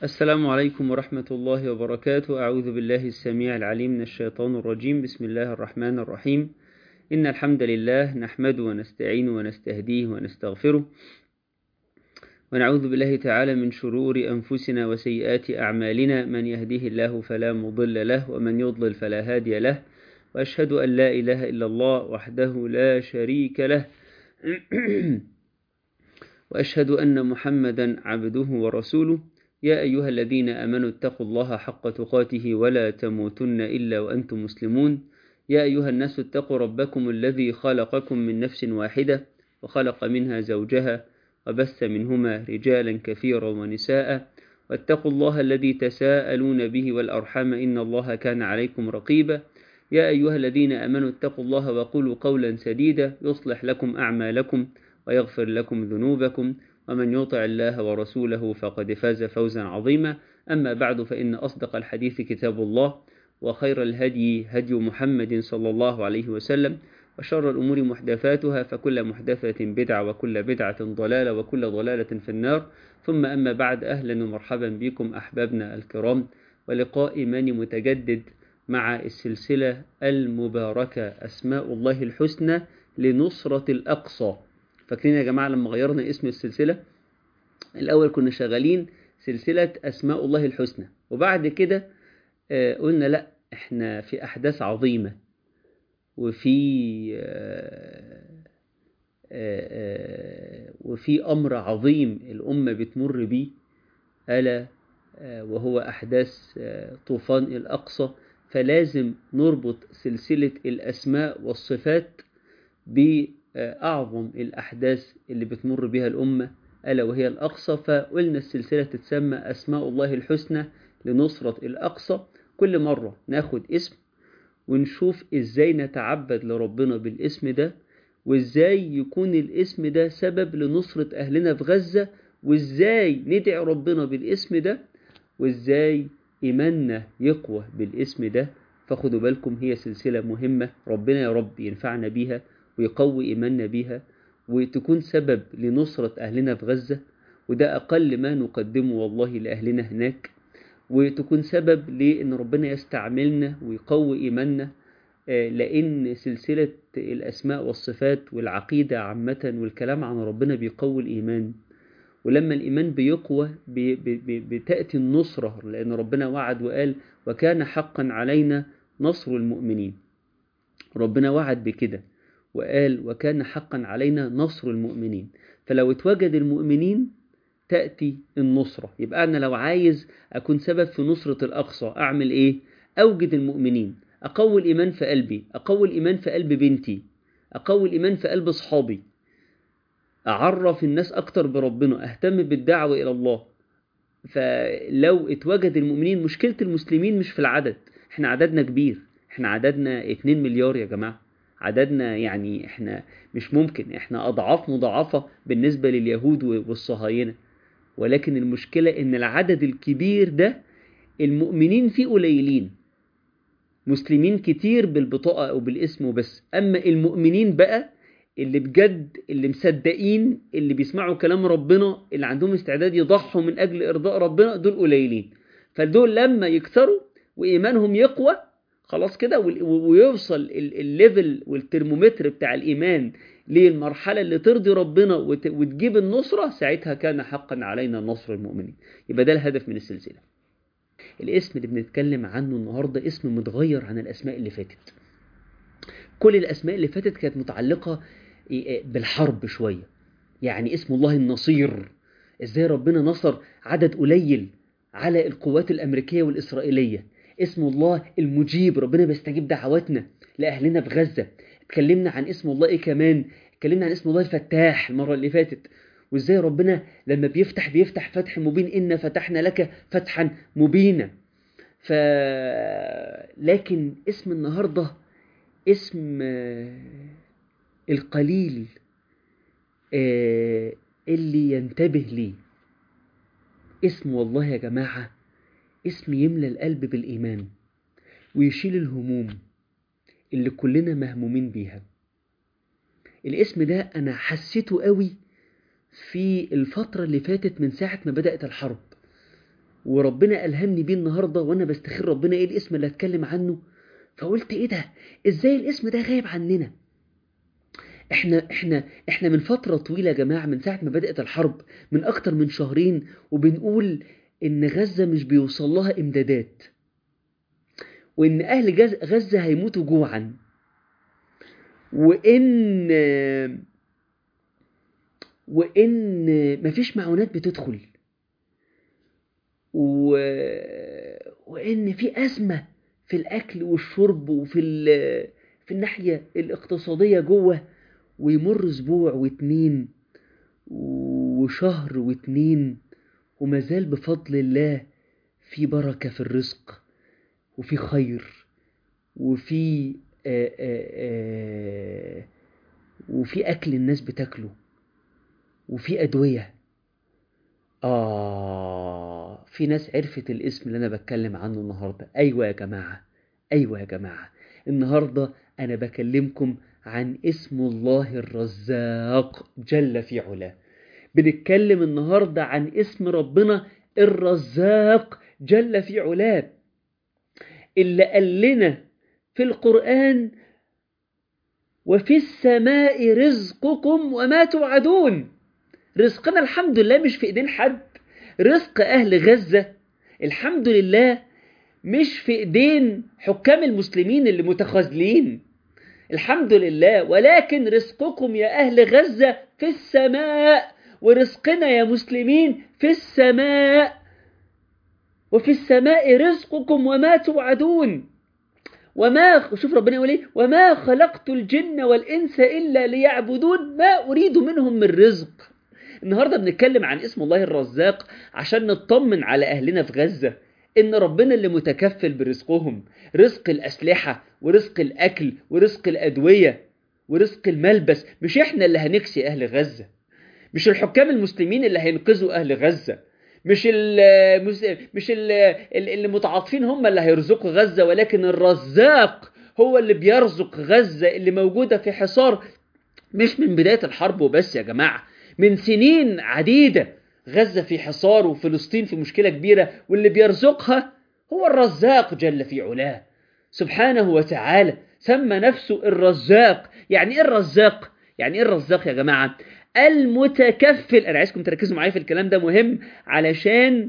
السلام عليكم ورحمة الله وبركاته أعوذ بالله السميع العليم من الشيطان الرجيم بسم الله الرحمن الرحيم إن الحمد لله نحمده ونستعينه ونستهديه ونستغفره ونعوذ بالله تعالى من شرور أنفسنا وسيئات أعمالنا من يهديه الله فلا مضل له ومن يضلل فلا هادي له وأشهد أن لا إله إلا الله وحده لا شريك له وأشهد أن محمدا عبده ورسوله يا أيها الذين آمنوا اتقوا الله حق تقاته ولا تموتن إلا وأنتم مسلمون يا أيها الناس اتقوا ربكم الذي خلقكم من نفس واحدة وخلق منها زوجها وبث منهما رجالا كثيرا ونساء واتقوا الله الذي تساءلون به والأرحام إن الله كان عليكم رقيبا يا أيها الذين آمنوا اتقوا الله وقولوا قولا سديدا يصلح لكم أعمالكم ويغفر لكم ذنوبكم ومن يطع الله ورسوله فقد فاز فوزا عظيما أما بعد فإن أصدق الحديث كتاب الله وخير الهدي هدي محمد صلى الله عليه وسلم وشر الأمور محدثاتها فكل محدثة بدعة وكل بدعة ضلالة وكل ضلالة في النار ثم أما بعد أهلا ومرحبا بكم أحبابنا الكرام ولقاء إيماني متجدد مع السلسلة المباركة أسماء الله الحسنى لنصرة الأقصى فاكرين يا جماعة لما غيرنا اسم السلسلة الأول كنا شغالين سلسلة أسماء الله الحسنى وبعد كده آه قلنا لا احنا في أحداث عظيمة وفي آه آه وفي أمر عظيم الأمة بتمر بيه ألا وهو أحداث طوفان الأقصى فلازم نربط سلسلة الأسماء والصفات بأعظم الأحداث اللي بتمر بها الأمة ألا وهي الأقصى فقلنا السلسلة تتسمى أسماء الله الحسنى لنصرة الأقصى كل مرة ناخد اسم ونشوف إزاي نتعبد لربنا بالاسم ده وإزاي يكون الاسم ده سبب لنصرة أهلنا في غزة وإزاي ندعي ربنا بالاسم ده وإزاي إيماننا يقوى بالاسم ده فخدوا بالكم هي سلسلة مهمة ربنا يا رب ينفعنا بيها ويقوي إيماننا بيها وتكون سبب لنصرة أهلنا في غزة وده أقل ما نقدمه والله لأهلنا هناك وتكون سبب لأن ربنا يستعملنا ويقوي إيماننا لأن سلسلة الأسماء والصفات والعقيدة عامة والكلام عن ربنا بيقوي الإيمان ولما الإيمان بيقوى بي بي بتأتي النصرة لأن ربنا وعد وقال وكان حقا علينا نصر المؤمنين ربنا وعد بكده وقال وكان حقا علينا نصر المؤمنين فلو اتوجد المؤمنين تأتي النصرة يبقى أنا لو عايز أكون سبب في نصرة الأقصى أعمل إيه؟ أوجد المؤمنين أقوي الإيمان في قلبي أقوي الإيمان في قلب بنتي أقوي الإيمان في قلب أصحابي أعرف الناس أكتر بربنا أهتم بالدعوة إلى الله فلو اتوجد المؤمنين مشكلة المسلمين مش في العدد احنا عددنا كبير احنا عددنا 2 مليار يا جماعة عددنا يعني احنا مش ممكن احنا أضعاف مضاعفة بالنسبة لليهود والصهاينة ولكن المشكلة ان العدد الكبير ده المؤمنين فيه قليلين مسلمين كتير بالبطاقة أو بالاسم وبس أما المؤمنين بقى اللي بجد اللي مصدقين اللي بيسمعوا كلام ربنا اللي عندهم استعداد يضحوا من أجل إرضاء ربنا دول قليلين فدول لما يكثروا وإيمانهم يقوى خلاص كده ويوصل الليفل والترمومتر بتاع الإيمان للمرحلة اللي ترضي ربنا وتجيب النصرة ساعتها كان حقا علينا نصر المؤمنين يبقى ده الهدف من السلسلة الاسم اللي بنتكلم عنه النهاردة اسم متغير عن الأسماء اللي فاتت كل الأسماء اللي فاتت كانت متعلقة بالحرب شوية يعني اسم الله النصير ازاي ربنا نصر عدد قليل على القوات الأمريكية والإسرائيلية اسم الله المجيب ربنا بيستجيب دعواتنا لأهلنا في غزة اتكلمنا عن اسم الله ايه كمان اتكلمنا عن اسم الله الفتاح المرة اللي فاتت وازاي ربنا لما بيفتح بيفتح فتح مبين إن فتحنا لك فتحا مبينا ف لكن اسم النهارده اسم القليل اللي ينتبه ليه اسم والله يا جماعة اسم يملى القلب بالإيمان ويشيل الهموم اللي كلنا مهمومين بيها الاسم ده أنا حسيته قوي في الفترة اللي فاتت من ساعة ما بدأت الحرب وربنا ألهمني بيه النهاردة وأنا بستخير ربنا إيه الاسم اللي هتكلم عنه فقلت إيه ده إزاي الاسم ده غايب عننا احنا احنا احنا من فترة طويلة يا جماعة من ساعة ما بدأت الحرب من أكتر من شهرين وبنقول إن غزة مش بيوصل لها إمدادات وإن أهل جز- غزة هيموتوا جوعا وإن وإن مفيش معونات بتدخل و... وإن في أزمة في الأكل والشرب وفي ال... في الناحية الاقتصادية جوه ويمر أسبوع واتنين وشهر واتنين ومازال بفضل الله في بركة في الرزق وفي خير وفي آآ آآ وفي أكل الناس بتاكله وفي أدوية آه في ناس عرفت الاسم اللي أنا بتكلم عنه النهاردة أيوة يا جماعة أيوة يا جماعة النهاردة أنا بكلمكم عن اسم الله الرزاق جل في علاه بنتكلم النهاردة عن اسم ربنا الرزاق جل في علاه اللي قال لنا في القرآن وفي السماء رزقكم وما توعدون رزقنا الحمد لله مش في ايدين حد رزق اهل غزة الحمد لله مش في ايدين حكام المسلمين اللي متخاذلين الحمد لله ولكن رزقكم يا اهل غزة في السماء ورزقنا يا مسلمين في السماء وفي السماء رزقكم وما توعدون وما شوف ربنا يقول ايه وما خلقت الجن والانس الا ليعبدون ما اريد منهم من رزق النهارده بنتكلم عن اسم الله الرزاق عشان نطمن على اهلنا في غزه ان ربنا اللي متكفل برزقهم رزق الاسلحه ورزق الاكل ورزق الادويه ورزق الملبس مش احنا اللي هنكسي اهل غزه مش الحكام المسلمين اللي هينقذوا اهل غزه مش ال مش ال اللي متعاطفين هم اللي هيرزقوا غزة ولكن الرزاق هو اللي بيرزق غزة اللي موجودة في حصار مش من بداية الحرب وبس يا جماعة من سنين عديدة غزة في حصار وفلسطين في مشكلة كبيرة واللي بيرزقها هو الرزاق جل في علاه سبحانه وتعالى سمى نفسه الرزاق يعني ايه الرزاق يعني ايه الرزاق يا جماعة المتكفل انا عايزكم تركزوا معايا في الكلام ده مهم علشان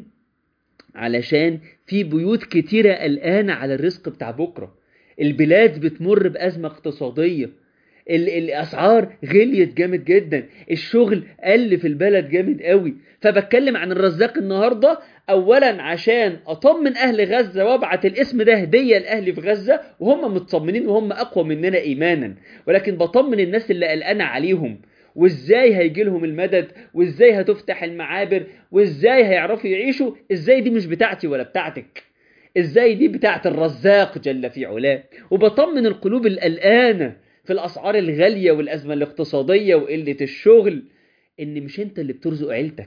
علشان في بيوت كتيرة قلقانة على الرزق بتاع بكرة البلاد بتمر بأزمة اقتصادية ال الأسعار غليت جامد جدا الشغل قل في البلد جامد قوي فبتكلم عن الرزاق النهاردة أولا عشان أطمن أهل غزة وابعت الاسم ده هدية لأهلي في غزة وهم مطمنين وهم أقوى مننا إيمانا ولكن بطمن الناس اللي قلقانة عليهم وازاي هيجي لهم المدد وازاي هتفتح المعابر وازاي هيعرفوا يعيشوا ازاي دي مش بتاعتي ولا بتاعتك ازاي دي بتاعت الرزاق جل في علاه وبطمن القلوب القلقانة في الأسعار الغالية والأزمة الاقتصادية وقلة الشغل إن مش أنت اللي بترزق عيلتك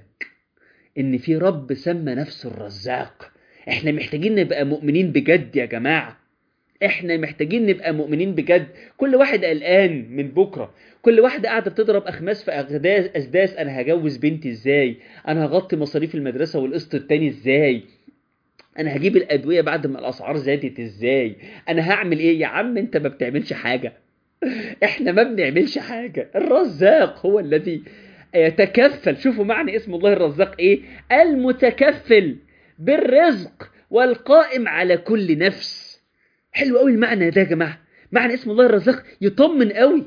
إن في رب سمى نفسه الرزاق إحنا محتاجين نبقى مؤمنين بجد يا جماعة احنا محتاجين نبقى مؤمنين بجد كل واحد قلقان من بكره كل واحده قاعده بتضرب اخماس في اغداس اسداس انا هجوز بنتي ازاي انا هغطي مصاريف المدرسه والقسط التاني ازاي انا هجيب الادويه بعد ما الاسعار زادت ازاي انا هعمل ايه يا عم انت ما بتعملش حاجه احنا ما بنعملش حاجه الرزاق هو الذي يتكفل شوفوا معنى اسم الله الرزاق ايه المتكفل بالرزق والقائم على كل نفس حلو قوي المعنى ده يا جماعه معنى اسم الله الرزاق يطمن قوي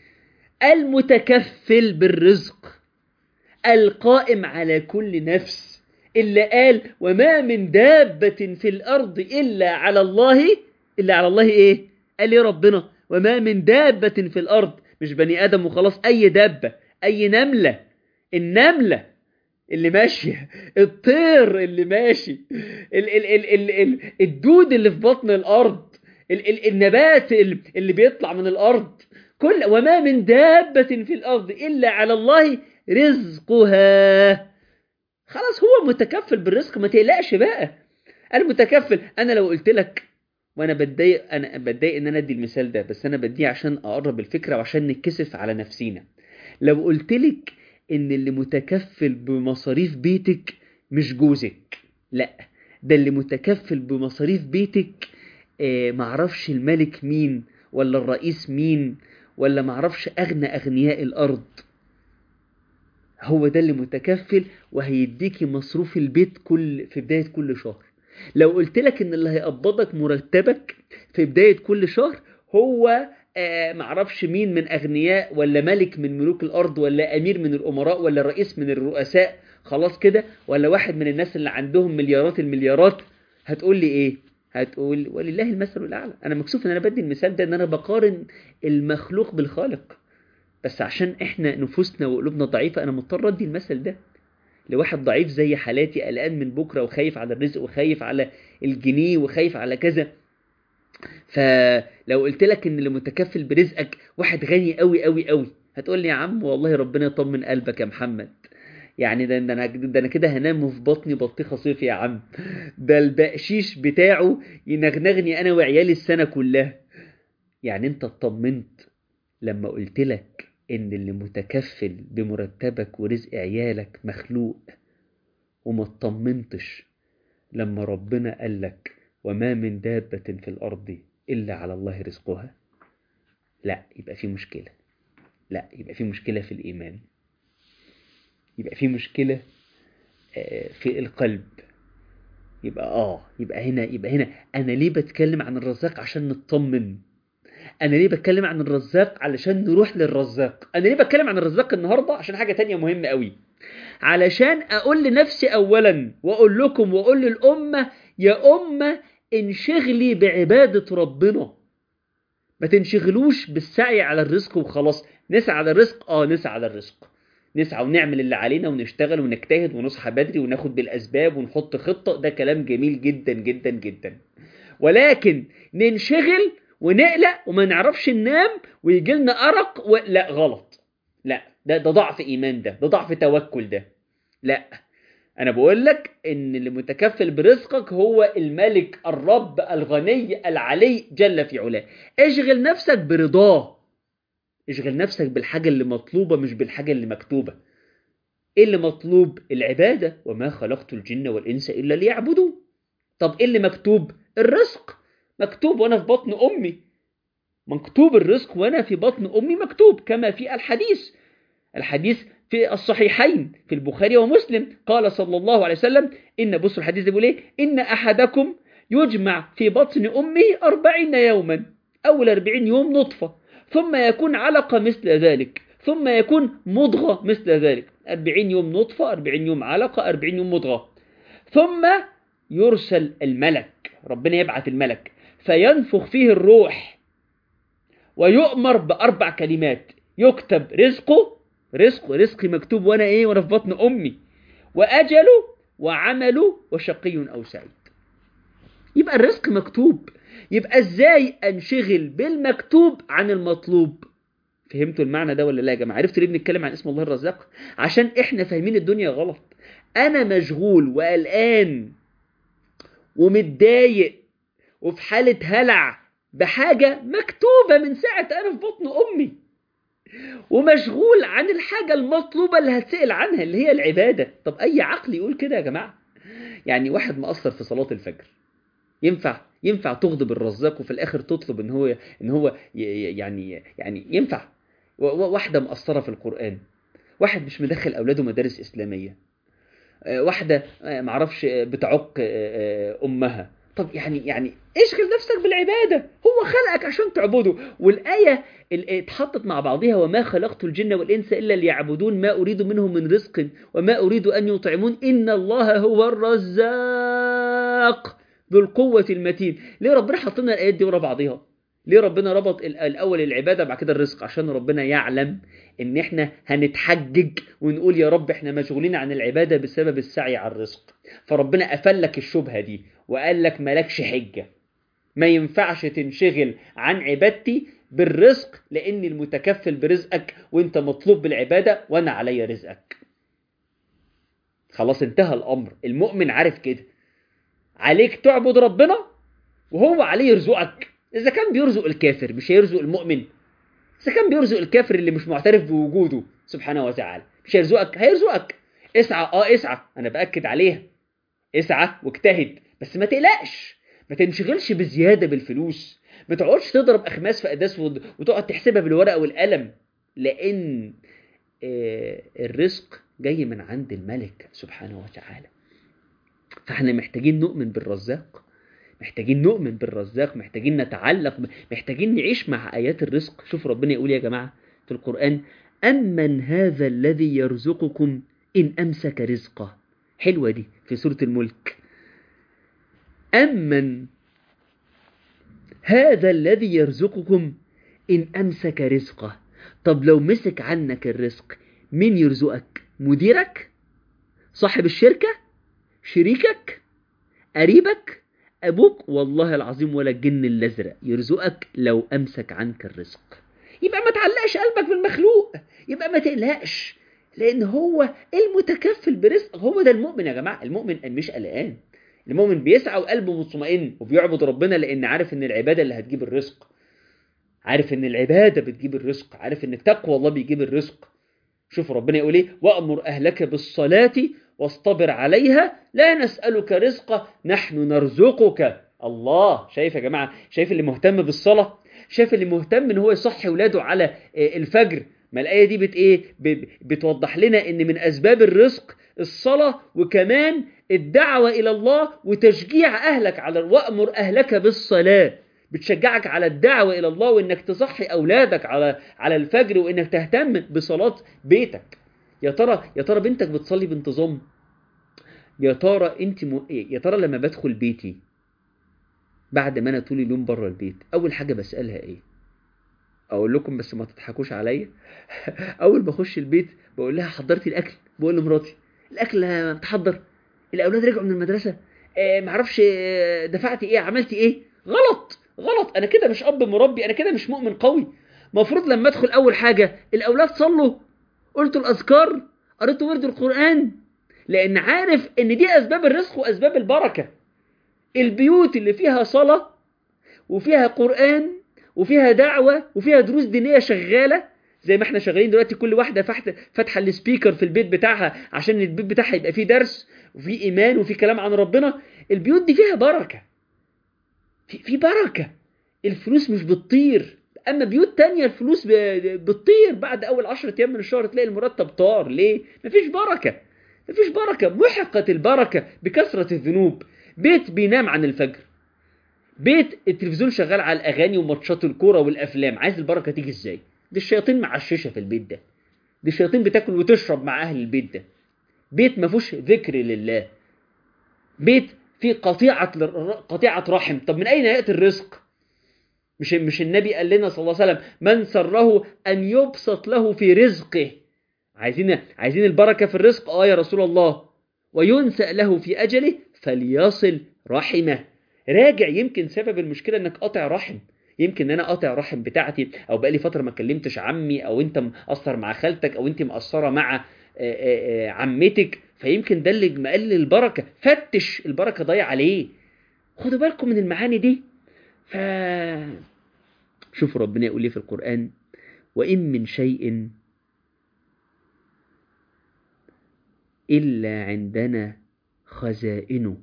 المتكفل بالرزق القائم على كل نفس اللي قال وما من دابة في الأرض إلا على الله إلا على الله إيه قال لي ربنا وما من دابة في الأرض مش بني آدم وخلاص أي دابة أي نملة النملة اللي ماشية الطير اللي ماشي ال ال ال ال ال الدود اللي في بطن الأرض ال ال النبات اللي بيطلع من الأرض كل وما من دابة في الأرض إلا على الله رزقها خلاص هو متكفل بالرزق ما تقلقش بقى المتكفل أنا لو قلت لك وانا بتضايق انا بتضايق ان انا ادي المثال ده بس انا بديه عشان اقرب الفكره وعشان نتكسف على نفسينا لو قلت لك ان اللي متكفل بمصاريف بيتك مش جوزك لا ده اللي متكفل بمصاريف بيتك آه معرفش الملك مين ولا الرئيس مين ولا معرفش أغنى أغنياء الأرض هو ده اللي متكفل وهيديكي مصروف البيت كل في بداية كل شهر لو قلت لك ان اللي هيقبضك مرتبك في بداية كل شهر هو آه معرفش مين من اغنياء ولا ملك من ملوك الارض ولا امير من الامراء ولا رئيس من الرؤساء خلاص كده ولا واحد من الناس اللي عندهم مليارات المليارات هتقول لي ايه هتقول ولله المثل الاعلى انا مكسوف ان انا بدي المثال ده ان انا بقارن المخلوق بالخالق بس عشان احنا نفوسنا وقلوبنا ضعيفه انا مضطر ادي المثل ده لواحد ضعيف زي حالاتي قلقان من بكره وخايف على الرزق وخايف على الجنيه وخايف على كذا فلو قلت لك ان اللي متكفل برزقك واحد غني قوي قوي قوي هتقول لي يا عم والله ربنا يطمن قلبك يا محمد يعني ده, ده انا ده انا كده هنام في بطني بطيخه صيف يا عم ده البقشيش بتاعه ينغنغني انا وعيالي السنه كلها يعني انت اطمنت لما قلت لك ان اللي متكفل بمرتبك ورزق عيالك مخلوق وما اطمنتش لما ربنا قال لك وما من دابة في الأرض إلا على الله رزقها لا يبقى في مشكلة لا يبقى في مشكلة في الإيمان يبقى في مشكلة في القلب يبقى آه يبقى هنا يبقى هنا أنا ليه بتكلم عن الرزاق عشان نطمن أنا ليه بتكلم عن الرزاق علشان نروح للرزاق أنا ليه بتكلم عن الرزاق النهاردة عشان حاجة تانية مهمة قوي علشان أقول لنفسي أولا وأقول لكم وأقول للأمة يا أمة انشغلي بعبادة ربنا ما تنشغلوش بالسعي على الرزق وخلاص نسعى على الرزق اه نسعى على الرزق نسعى ونعمل اللي علينا ونشتغل ونجتهد ونصحى بدري وناخد بالأسباب ونحط خطة ده كلام جميل جدا جدا جدا ولكن ننشغل ونقلق وما نعرفش ننام ويجي لنا أرق و... لا غلط لا ده ده ضعف إيمان ده ده ضعف توكل ده لا أنا بقول لك إن اللي متكفل برزقك هو الملك الرب الغني العلي جل في علاه اشغل نفسك برضاه اشغل نفسك بالحاجة اللي مطلوبة مش بالحاجة اللي مكتوبة ايه اللي مطلوب العبادة وما خلقت الجن والإنس إلا ليعبدوا طب ايه اللي مكتوب الرزق مكتوب وانا في بطن أمي مكتوب الرزق وانا في بطن أمي مكتوب كما في الحديث الحديث في الصحيحين في البخاري ومسلم قال صلى الله عليه وسلم إن بصوا الحديث بيقول إيه إن أحدكم يجمع في بطن أمه أربعين يوما أول أربعين يوم نطفة ثم يكون علقة مثل ذلك ثم يكون مضغة مثل ذلك أربعين يوم نطفة أربعين يوم علقة أربعين يوم مضغة ثم يرسل الملك ربنا يبعث الملك فينفخ فيه الروح ويؤمر بأربع كلمات يكتب رزقه رزق رزقي مكتوب وانا ايه وانا في بطن امي واجله وعمله وشقي او سعيد يبقى الرزق مكتوب يبقى ازاي انشغل بالمكتوب عن المطلوب فهمتوا المعنى ده ولا لا يا جماعه عرفتوا ليه بنتكلم عن اسم الله الرزاق عشان احنا فاهمين الدنيا غلط انا مشغول وقلقان ومتضايق وفي حاله هلع بحاجه مكتوبه من ساعه انا في بطن امي ومشغول عن الحاجة المطلوبة اللي هتسأل عنها اللي هي العبادة طب أي عقل يقول كده يا جماعة يعني واحد مقصر في صلاة الفجر ينفع ينفع تغضب الرزاق وفي الآخر تطلب إن هو إن هو يعني يعني ينفع واحدة مقصرة في القرآن واحد مش مدخل أولاده مدارس إسلامية واحدة معرفش بتعق أمها طب يعني يعني اشغل نفسك بالعبادة هو خلقك عشان تعبده والآية اللي اتحطت مع بعضها وما خلقت الجن والإنس إلا ليعبدون ما أريد منهم من رزق وما أريد أن يطعمون إن الله هو الرزاق ذو القوة المتين ليه ربنا حط لنا الآيات دي ورا بعضها ليه ربنا ربط الأول العبادة بعد كده الرزق عشان ربنا يعلم إن إحنا هنتحجج ونقول يا رب إحنا مشغولين عن العبادة بسبب السعي على الرزق فربنا قفل لك الشبهة دي وقال لك مالكش حجة ما ينفعش تنشغل عن عبادتي بالرزق لأني المتكفل برزقك وانت مطلوب بالعبادة وانا علي رزقك خلاص انتهى الأمر المؤمن عارف كده عليك تعبد ربنا وهو عليه يرزقك إذا كان بيرزق الكافر مش هيرزق المؤمن إذا كان بيرزق الكافر اللي مش معترف بوجوده سبحانه وتعالى مش هيرزقك هيرزقك اسعى اه اسعى انا باكد عليها اسعى واجتهد بس ما تقلقش ما تنشغلش بزياده بالفلوس ما تقعدش تضرب اخماس في اداس وتقعد تحسبها بالورقه والقلم لان الرزق جاي من عند الملك سبحانه وتعالى فاحنا محتاجين نؤمن بالرزاق محتاجين نؤمن بالرزاق محتاجين نتعلق محتاجين نعيش مع آيات الرزق شوف ربنا يقول يا جماعة في القرآن أمن هذا الذي يرزقكم إن أمسك رزقه حلوة دي في سورة الملك أمن هذا الذي يرزقكم إن أمسك رزقه طب لو مسك عنك الرزق مين يرزقك مديرك صاحب الشركة شريكك قريبك أبوك والله العظيم ولا الجن الأزرق يرزقك لو أمسك عنك الرزق يبقى ما تعلقش قلبك بالمخلوق يبقى ما تقلقش لأن هو المتكفل برزق هو ده المؤمن يا جماعة المؤمن مش قلقان المؤمن بيسعى وقلبه مطمئن وبيعبد ربنا لأن عارف إن العبادة اللي هتجيب الرزق عارف إن العبادة بتجيب الرزق عارف إن تقوى الله بيجيب الرزق شوف ربنا يقول إيه وأمر أهلك بالصلاة واصطبر عليها لا نسألك رزقا نحن نرزقك الله شايف يا جماعة شايف اللي مهتم بالصلاة شايف اللي مهتم ان هو يصحي ولاده على الفجر ما الآية دي بت ايه بتوضح لنا ان من اسباب الرزق الصلاة وكمان الدعوة الى الله وتشجيع اهلك على وامر اهلك بالصلاة بتشجعك على الدعوة الى الله وانك تصحي اولادك على على الفجر وانك تهتم بصلاة بيتك يا ترى يا ترى بنتك بتصلي بانتظام يا ترى انت م... يا ترى لما بدخل بيتي بعد ما انا طول اليوم بره البيت اول حاجه بسالها ايه اقول لكم بس ما تضحكوش عليا اول ما اخش البيت بقول لها حضرتي الاكل بقول لمراتي الاكل متحضر الاولاد رجعوا من المدرسه آه معرفش آه دفعتي ايه عملتي ايه غلط غلط انا كده مش اب مربي انا كده مش مؤمن قوي المفروض لما ادخل اول حاجه الاولاد صلوا قلتوا الاذكار قريتوا ورد القران لان عارف ان دي اسباب الرزق واسباب البركه البيوت اللي فيها صلاه وفيها قران وفيها دعوه وفيها دروس دينيه شغاله زي ما احنا شغالين دلوقتي كل واحده فاتحه السبيكر في البيت بتاعها عشان البيت بتاعها يبقى فيه درس وفيه ايمان وفيه كلام عن ربنا البيوت دي فيها بركه في, في بركه الفلوس مش بتطير اما بيوت تانية الفلوس بتطير بعد اول عشرة ايام من الشهر تلاقي المرتب طار ليه مفيش بركه مفيش بركه محقت البركه بكثره الذنوب بيت بينام عن الفجر بيت التلفزيون شغال على الاغاني وماتشات الكوره والافلام عايز البركه تيجي ازاي دي الشياطين معششه في البيت ده دي الشياطين بتاكل وتشرب مع اهل البيت ده بيت ما فيهوش ذكر لله بيت فيه قطيعه قطيعه رحم طب من اين ياتي الرزق مش مش النبي قال لنا صلى الله عليه وسلم من سره ان يبسط له في رزقه عايزين عايزين البركه في الرزق اه يا رسول الله وينسأ له في اجله فليصل رحمه راجع يمكن سبب المشكله انك قاطع رحم يمكن ان انا قاطع رحم بتاعتي او بقالي فتره ما كلمتش عمي او انت مقصر مع خالتك او انت مقصره مع عمتك فيمكن ده اللي مقلل البركه فتش البركه ضايع عليه خدوا بالكم من المعاني دي ف شوفوا ربنا يقول لي في القرآن وإن من شيء إلا عندنا خزائنه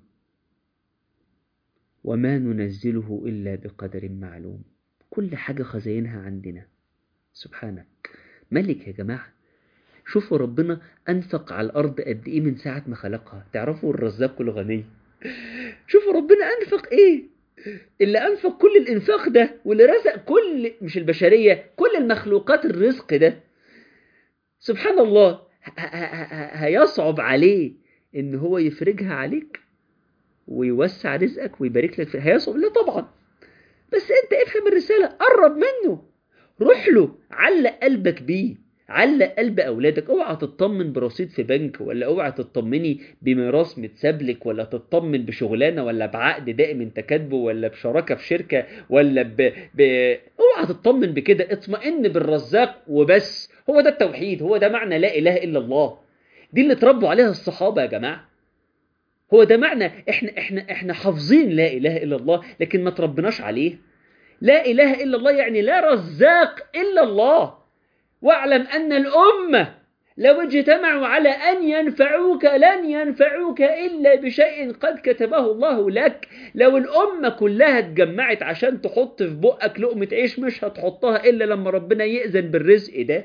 وما ننزله إلا بقدر معلوم كل حاجة خزائنها عندنا سبحانك ملك يا جماعة شوفوا ربنا أنفق على الأرض قد إيه من ساعة ما خلقها تعرفوا الرزاق الغني شوفوا ربنا أنفق إيه اللي أنفق كل الإنفاق ده واللي رزق كل مش البشرية كل المخلوقات الرزق ده سبحان الله هيصعب عليه إن هو يفرجها عليك ويوسع رزقك ويبارك لك فيها هيصعب لا طبعا بس أنت افهم الرسالة قرب منه روح له علق قلبك بيه علق قلب اولادك اوعى تطمن برصيد في بنك ولا اوعى تطمني بميراث متسابلك ولا تطمن بشغلانه ولا بعقد دائم انت كاتبه ولا بشراكه في شركه ولا ب... ب... اوعى تطمن بكده اطمئن بالرزاق وبس هو ده التوحيد هو ده معنى لا اله الا الله دي اللي اتربوا عليها الصحابه يا جماعه هو ده معنى احنا احنا احنا حافظين لا اله الا الله لكن ما تربناش عليه لا اله الا الله يعني لا رزاق الا الله واعلم أن الأمة لو اجتمعوا على أن ينفعوك لن ينفعوك إلا بشيء قد كتبه الله لك لو الأمة كلها اتجمعت عشان تحط في بقك لقمة عيش مش هتحطها إلا لما ربنا يأذن بالرزق ده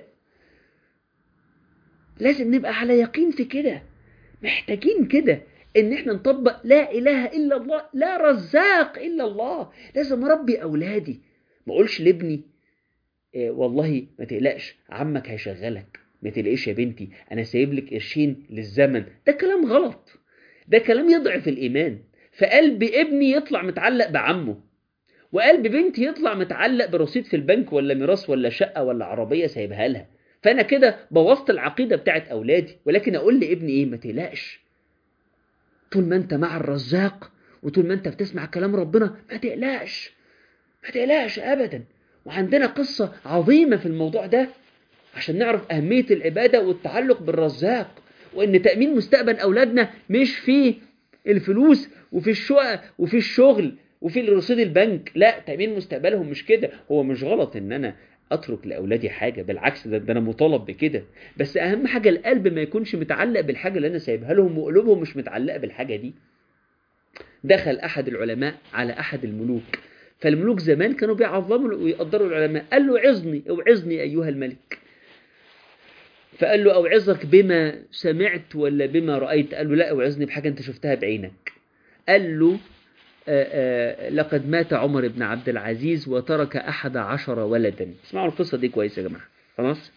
لازم نبقى على يقين في كده محتاجين كده ان احنا نطبق لا اله الا الله لا رزاق الا الله لازم اربي اولادي ما اقولش لابني إيه والله ما تقلقش عمك هيشغلك ما تقلقش يا بنتي انا سايب لك قرشين للزمن ده كلام غلط ده كلام يضعف الايمان فقلب ابني يطلع متعلق بعمه وقلب بنتي يطلع متعلق برصيد في البنك ولا ميراث ولا شقه ولا عربيه سايبها لها فانا كده بوظت العقيده بتاعت اولادي ولكن اقول لابني ايه ما تقلقش طول ما انت مع الرزاق وطول ما انت بتسمع كلام ربنا ما تقلقش ما تقلقش ابدا وعندنا قصه عظيمه في الموضوع ده عشان نعرف أهمية العبادة والتعلق بالرزاق وإن تأمين مستقبل أولادنا مش في الفلوس وفي الشقة وفي الشغل وفي رصيد البنك لا تأمين مستقبلهم مش كده هو مش غلط إن أنا أترك لأولادي حاجة بالعكس ده, ده أنا مطالب بكده بس أهم حاجة القلب ما يكونش متعلق بالحاجة اللي أنا سايبها لهم وقلوبهم مش متعلقة بالحاجة دي دخل أحد العلماء على أحد الملوك فالملوك زمان كانوا بيعظموا ويقدروا العلماء قال له عظني اوعظني أيها الملك فقال له أوعظك بما سمعت ولا بما رأيت قال له لا أوعظني بحاجة أنت شفتها بعينك قال له آآ آآ لقد مات عمر بن عبد العزيز وترك أحد عشر ولدا اسمعوا القصة دي كويس يا جماعة خلاص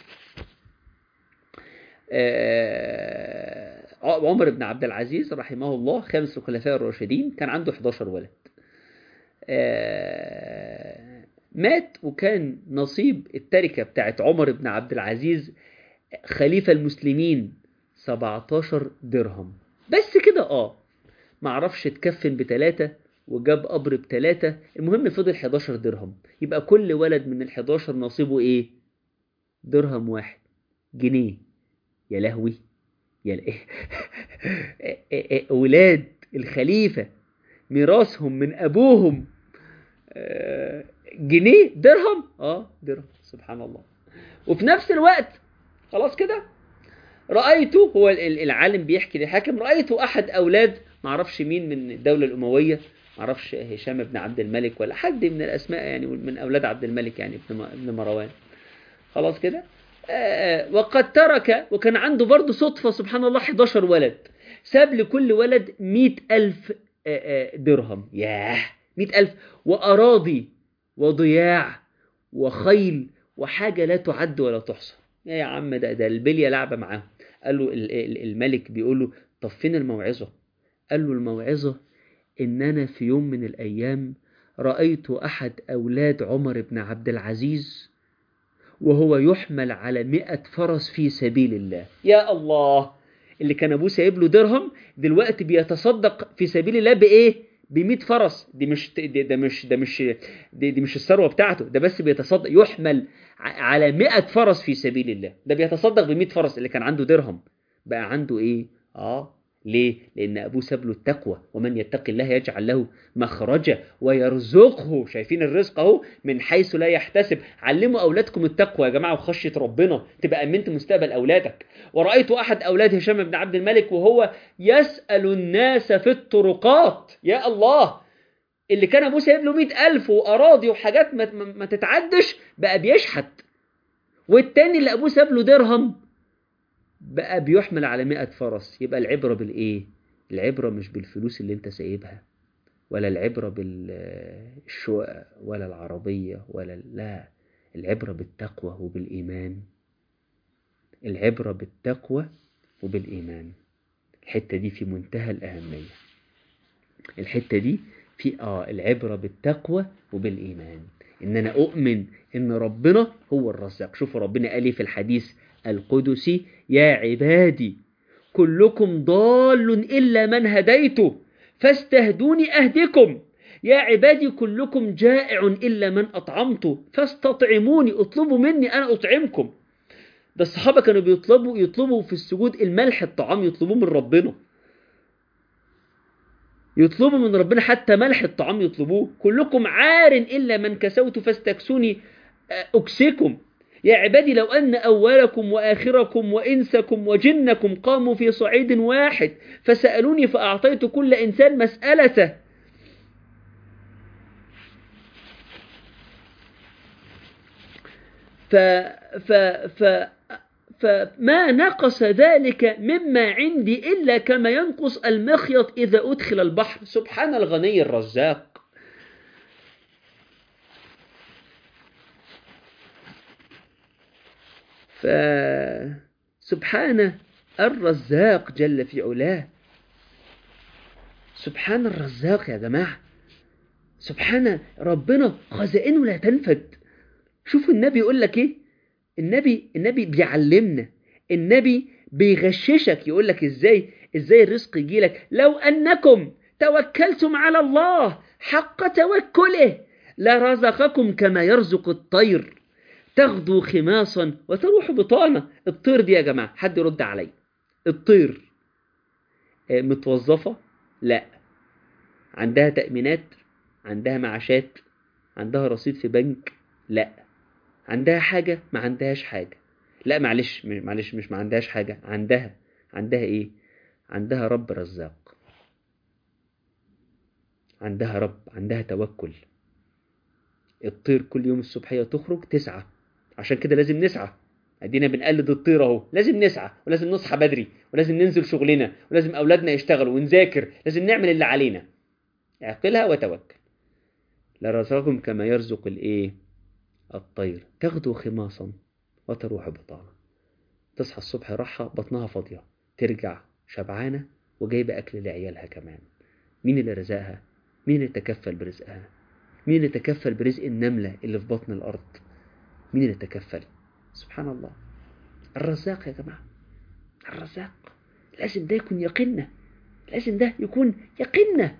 عمر بن عبد العزيز رحمه الله خامس الخلفاء الراشدين كان عنده 11 ولد مات وكان نصيب التركة بتاعت عمر بن عبد العزيز خليفة المسلمين 17 درهم بس كده اه معرفش اتكفن بتلاتة وجاب قبر بتلاتة المهم فضل 11 درهم يبقى كل ولد من ال11 نصيبه ايه درهم واحد جنيه يا لهوي يا ايه ولاد الخليفة ميراثهم من ابوهم جنيه درهم اه درهم سبحان الله وفي نفس الوقت خلاص كده رأيته هو العالم بيحكي للحاكم رأيت أحد أولاد معرفش مين من الدولة الأموية معرفش هشام بن عبد الملك ولا حد من الأسماء يعني من أولاد عبد الملك يعني ابن مروان خلاص كده آه وقد ترك وكان عنده برضه صدفة سبحان الله 11 ولد ساب لكل ولد مئة ألف آه درهم ياه مئة ألف وأراضي وضياع وخيل وحاجة لا تعد ولا تحصى يا يا عم ده ده البليه لعبه معاه قال له الملك بيقول له طب فين الموعظه قال له الموعظه ان انا في يوم من الايام رايت احد اولاد عمر بن عبد العزيز وهو يحمل على مئة فرس في سبيل الله يا الله اللي كان ابوه سايب له درهم دلوقتي بيتصدق في سبيل الله بايه ب 100 فرس دي مش دي ده مش ده مش دي, دي مش الثروه بتاعته ده بس بيتصدق يحمل على 100 فرس في سبيل الله ده بيتصدق ب 100 فرس اللي كان عنده درهم بقى عنده ايه اه ليه لان ابوه ساب له التقوى ومن يتق الله يجعل له مخرجا ويرزقه شايفين الرزق اهو من حيث لا يحتسب علموا اولادكم التقوى يا جماعه وخشيه ربنا تبقى امنت مستقبل اولادك ورايت احد اولاد هشام بن عبد الملك وهو يسال الناس في الطرقات يا الله اللي كان ابوه سايب له 100000 واراضي وحاجات ما, ما تتعدش بقى بيشحت والتاني اللي ابوه ساب له درهم بقى بيحمل على 100 فرس يبقى العبرة بالإيه؟ العبرة مش بالفلوس اللي أنت سايبها ولا العبرة بالشقق ولا العربية ولا لا العبرة بالتقوى وبالإيمان العبرة بالتقوى وبالإيمان الحتة دي في منتهى الأهمية الحتة دي في آه العبرة بالتقوى وبالإيمان إن أنا أؤمن إن ربنا هو الرزاق شوفوا ربنا قال لي في الحديث القدسي يا عبادي كلكم ضال إلا من هديته فاستهدوني أهدكم يا عبادي كلكم جائع إلا من أطعمته فاستطعموني اطلبوا مني أنا أطعمكم ده الصحابة كانوا بيطلبوا يطلبوا في السجود الملح الطعام يطلبوه من ربنا يطلبوا من ربنا حتى ملح الطعام يطلبوه كلكم عار إلا من كسوت فاستكسوني أكسكم يا عبادي لو أن أولكم وآخركم وإنسكم وجنكم قاموا في صعيد واحد فسألوني فأعطيت كل إنسان مسألته ف ف ف فما نقص ذلك مما عندي إلا كما ينقص المخيط إذا أدخل البحر سبحان الغني الرزاق فسبحان الرزاق جل في علاه سبحان الرزاق يا جماعة سبحان ربنا خزائنه لا تنفد شوفوا النبي يقول لك ايه النبي النبي بيعلمنا النبي بيغششك يقول لك ازاي ازاي الرزق يجي لك لو انكم توكلتم على الله حق توكله لرزقكم كما يرزق الطير تغدو خماصا وتروح بطانة الطير دي يا جماعة حد يرد علي الطير متوظفة لا عندها تأمينات عندها معاشات عندها رصيد في بنك لا عندها حاجة ما عندهاش حاجة لا معلش معلش مش ما عندهاش حاجة عندها عندها ايه عندها رب رزاق عندها رب عندها توكل الطير كل يوم الصبحية تخرج تسعى عشان كده لازم نسعى ادينا بنقلد الطير اهو لازم نسعى ولازم نصحى بدري ولازم ننزل شغلنا ولازم اولادنا يشتغلوا ونذاكر لازم نعمل اللي علينا اعقلها وتوكل لرزقكم كما يرزق الايه الطير تغدو خماصا وتروح بطانا تصحى الصبح راحة بطنها فاضية ترجع شبعانة وجايبة أكل لعيالها كمان مين اللي رزقها؟ مين اللي تكفل برزقها؟ مين اللي تكفل برزق النملة اللي في بطن الأرض؟ مين اللي تكفل؟ سبحان الله الرزاق يا جماعة الرزاق لازم ده يكون يقيننا لازم ده يكون يقيننا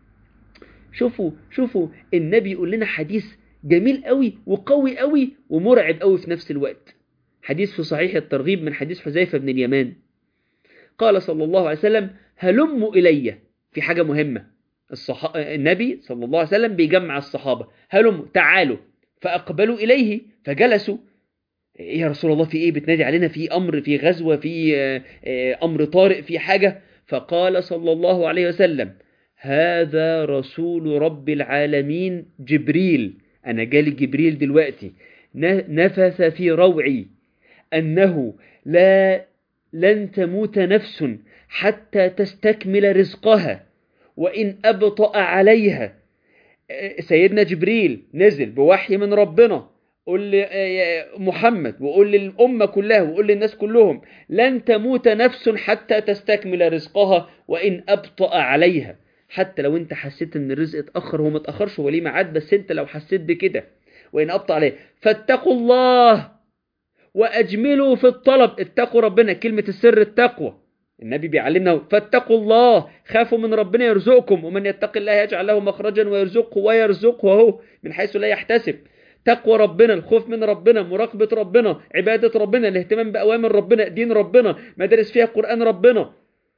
شوفوا شوفوا النبي يقول لنا حديث جميل قوي وقوي قوي ومرعب قوي في نفس الوقت حديث في صحيح الترغيب من حديث حذيفة بن اليمان قال صلى الله عليه وسلم هلموا إلي في حاجة مهمة الصح... النبي صلى الله عليه وسلم بيجمع الصحابة هلموا تعالوا فأقبلوا إليه فجلسوا يا رسول الله في إيه بتنادي علينا في أمر في غزوة في أمر طارئ في حاجة فقال صلى الله عليه وسلم هذا رسول رب العالمين جبريل أنا جالي جبريل دلوقتي نفث في روعي أنه لا لن تموت نفس حتى تستكمل رزقها وإن أبطأ عليها سيدنا جبريل نزل بوحي من ربنا قل محمد وقول للأمة كلها وقول للناس كلهم لن تموت نفس حتى تستكمل رزقها وإن أبطأ عليها حتى لو انت حسيت ان الرزق اتأخر هو ما اتأخرش هو ليه ميعاد بس انت لو حسيت بكده وإن أبطأ عليه فاتقوا الله وأجملوا في الطلب اتقوا ربنا كلمة السر التقوى النبي بيعلمنا فاتقوا الله خافوا من ربنا يرزقكم ومن يتق الله يجعل له مخرجا ويرزقه ويرزقه هو من حيث لا يحتسب تقوى ربنا الخوف من ربنا مراقبة ربنا عبادة ربنا الاهتمام بأوامر ربنا دين ربنا مدارس فيها قرآن ربنا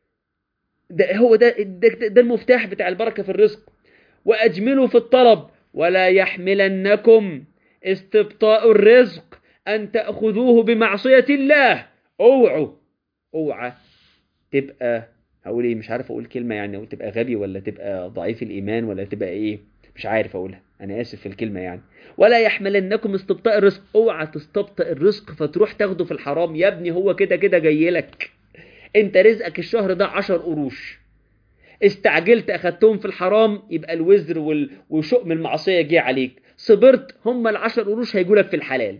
ده هو ده, ده, ده المفتاح بتاع البركة في الرزق وأجملوا في الطلب ولا يحملنكم استبطاء الرزق أن تأخذوه بمعصية الله اوعوا اوعى تبقى هقول ايه مش عارف اقول كلمة يعني او تبقى غبي ولا تبقى ضعيف الإيمان ولا تبقى ايه مش عارف اقولها انا اسف في الكلمة يعني ولا يحملنكم استبطاء الرزق اوعى تستبطئ الرزق فتروح تاخده في الحرام يا ابني هو كده كده جاي لك انت رزقك الشهر ده عشر قروش استعجلت اخدتهم في الحرام يبقى الوزر وال... وشؤم المعصية جه عليك صبرت هم العشر قروش هيجولك في الحلال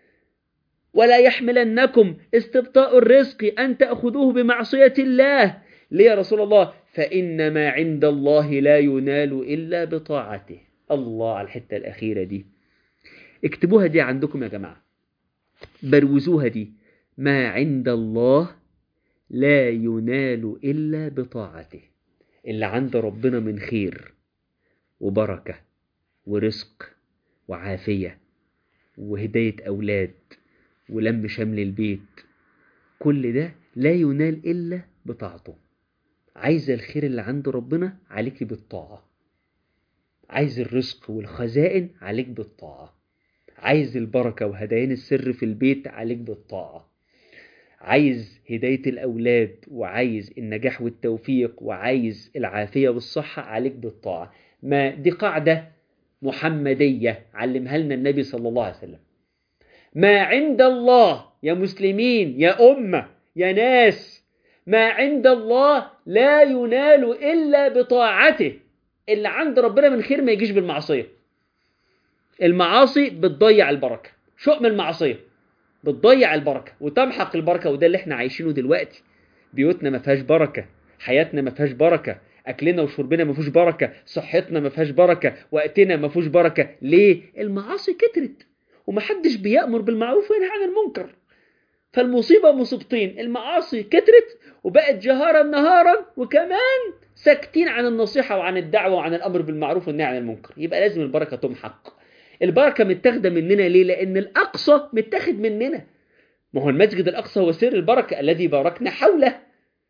ولا يحملنكم استبطاء الرزق أن تأخذوه بمعصية الله ليه يا رسول الله فإن ما عند الله لا ينال إلا بطاعته الله على الحتة الأخيرة دي اكتبوها دي عندكم يا جماعة بروزوها دي ما عند الله لا ينال إلا بطاعته اللي عند ربنا من خير وبركة ورزق وعافية وهداية أولاد ولم شمل البيت كل ده لا ينال إلا بطاعته عايز الخير اللي عند ربنا عليك بالطاعة عايز الرزق والخزائن عليك بالطاعة عايز البركة وهدايان السر في البيت عليك بالطاعة عايز هداية الأولاد وعايز النجاح والتوفيق وعايز العافية والصحة عليك بالطاعة ما دي قاعدة محمدية علمها لنا النبي صلى الله عليه وسلم ما عند الله يا مسلمين يا أمة يا ناس ما عند الله لا ينال إلا بطاعته اللي عند ربنا من خير ما يجيش بالمعصية المعاصي بتضيع البركة شؤم المعصية بتضيع البركة وتمحق البركة وده اللي احنا عايشينه دلوقتي بيوتنا ما فيهاش بركة حياتنا ما فيهاش بركة اكلنا وشربنا ما فيهوش بركة صحتنا ما فيهاش بركة وقتنا ما فيهوش بركة ليه المعاصي كترت ومحدش بيأمر بالمعروف وينهى عن المنكر فالمصيبة مصيبتين المعاصي كترت وبقت جهارا نهارا وكمان ساكتين عن النصيحة وعن الدعوة وعن الأمر بالمعروف والنهي عن المنكر يبقى لازم البركة تمحق البركة متاخدة مننا ليه؟ لأن الأقصى متاخد مننا ما هو المسجد الأقصى هو سر البركة الذي باركنا حوله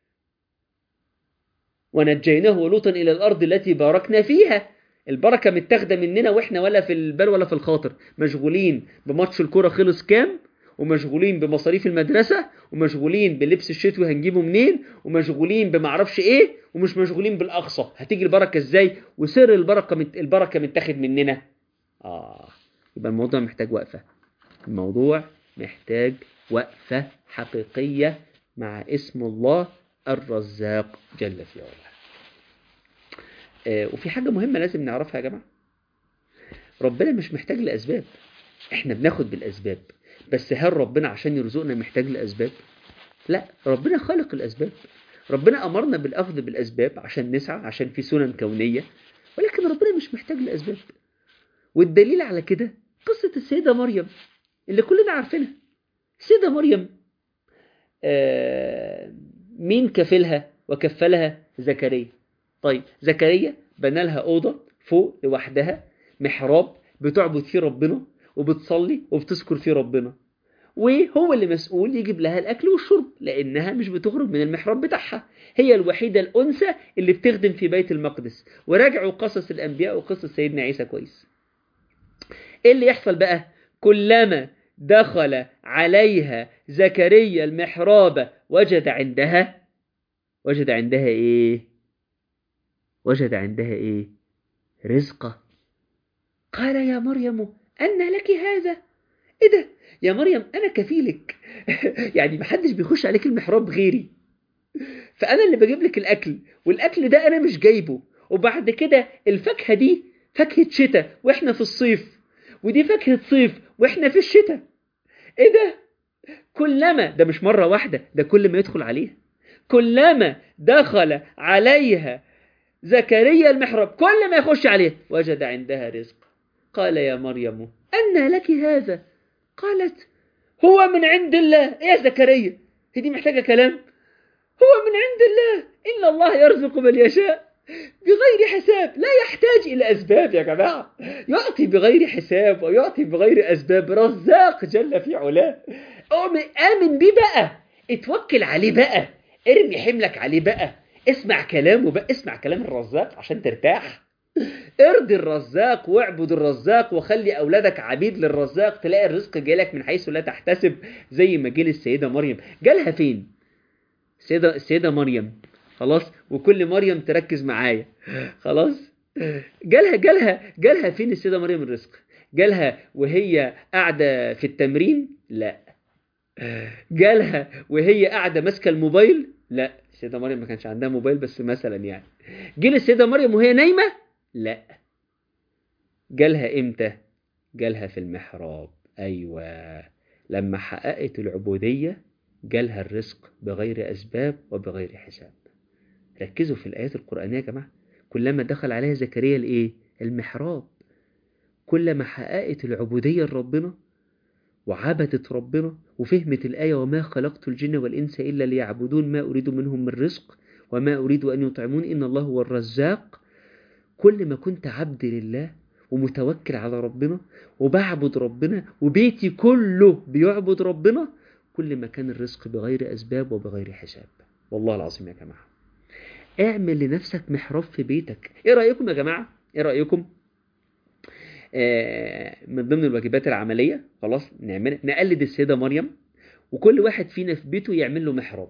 ونجيناه ولوطا إلى الأرض التي باركنا فيها البركة متاخدة مننا وإحنا ولا في البال ولا في الخاطر مشغولين بماتش الكرة خلص كام ومشغولين بمصاريف المدرسة ومشغولين بلبس الشتوي هنجيبه منين ومشغولين بمعرفش ايه ومش مشغولين بالأقصى هتيجي البركة ازاي وسر البركة مت... البركة متاخد مننا آه يبقى الموضوع محتاج وقفة الموضوع محتاج وقفة حقيقية مع اسم الله الرزاق جل في علاه آه وفي حاجة مهمة لازم نعرفها يا جماعة ربنا مش محتاج لأسباب احنا بناخد بالأسباب بس هل ربنا عشان يرزقنا محتاج لأسباب لا ربنا خالق الأسباب ربنا أمرنا بالأخذ بالأسباب عشان نسعى عشان في سنن كونية ولكن ربنا مش محتاج لأسباب والدليل على كده قصة السيدة مريم اللي كلنا عارفينها السيدة مريم آه مين كفلها وكفلها زكريا طيب زكريا بنى لها أوضة فوق لوحدها محراب بتعبد فيه ربنا وبتصلي وبتذكر فيه ربنا وهو اللي مسؤول يجيب لها الأكل والشرب لأنها مش بتخرج من المحراب بتاعها هي الوحيدة الأنثى اللي بتخدم في بيت المقدس وراجعوا قصص الأنبياء وقصص سيدنا عيسى كويس ايه اللي يحصل بقى كلما دخل عليها زكريا المحراب وجد عندها وجد عندها ايه وجد عندها ايه رزقة قال يا مريم أن لك هذا ايه ده يا مريم انا كفيلك يعني محدش بيخش عليك المحراب غيري فانا اللي بجيب لك الاكل والاكل ده انا مش جايبه وبعد كده الفاكهه دي فاكهه شتاء واحنا في الصيف ودي فاكهه صيف واحنا في الشتاء ايه ده كلما ده مش مره واحده ده كل ما يدخل عليها كلما دخل عليها زكريا المحراب كل ما يخش عليها وجد عندها رزق قال يا مريم أن لك هذا قالت هو من عند الله يا زكريا هي دي محتاجة كلام هو من عند الله إن الله يرزق من يشاء بغير حساب لا يحتاج إلى أسباب يا جماعة يعطي بغير حساب ويعطي بغير أسباب رزاق جل في علاه آمن بيه بقى اتوكل عليه بقى ارمي حملك عليه بقى اسمع كلامه بقى اسمع كلام الرزاق عشان ترتاح ارضي الرزاق واعبد الرزاق وخلي اولادك عبيد للرزاق تلاقي الرزق جالك من حيث لا تحتسب زي ما جه للسيده مريم جالها فين السيده السيده مريم خلاص وكل مريم تركز معايا خلاص جالها جالها جالها فين السيده مريم الرزق جالها وهي قاعده في التمرين لا جالها وهي قاعده ماسكه الموبايل لا السيده مريم ما كانش عندها موبايل بس مثلا يعني جه السيده مريم وهي نايمه لا جالها امتى جالها في المحراب ايوه لما حققت العبوديه جالها الرزق بغير اسباب وبغير حساب ركزوا في الايات القرانيه يا جماعه كلما دخل عليها زكريا الايه المحراب كلما حققت العبوديه لربنا وعبدت ربنا وفهمت الآية وما خلقت الجن والإنس إلا ليعبدون ما أريد منهم من رزق وما أريد أن يطعمون إن الله هو الرزاق كل ما كنت عبد لله ومتوكل على ربنا وبعبد ربنا وبيتي كله بيعبد ربنا كل ما كان الرزق بغير أسباب وبغير حساب والله العظيم يا جماعة اعمل لنفسك محراب في بيتك ايه رأيكم يا جماعة ايه رأيكم آه، من ضمن الواجبات العمليه خلاص نعمل نقلد السيده مريم وكل واحد فينا في بيته يعمل له محراب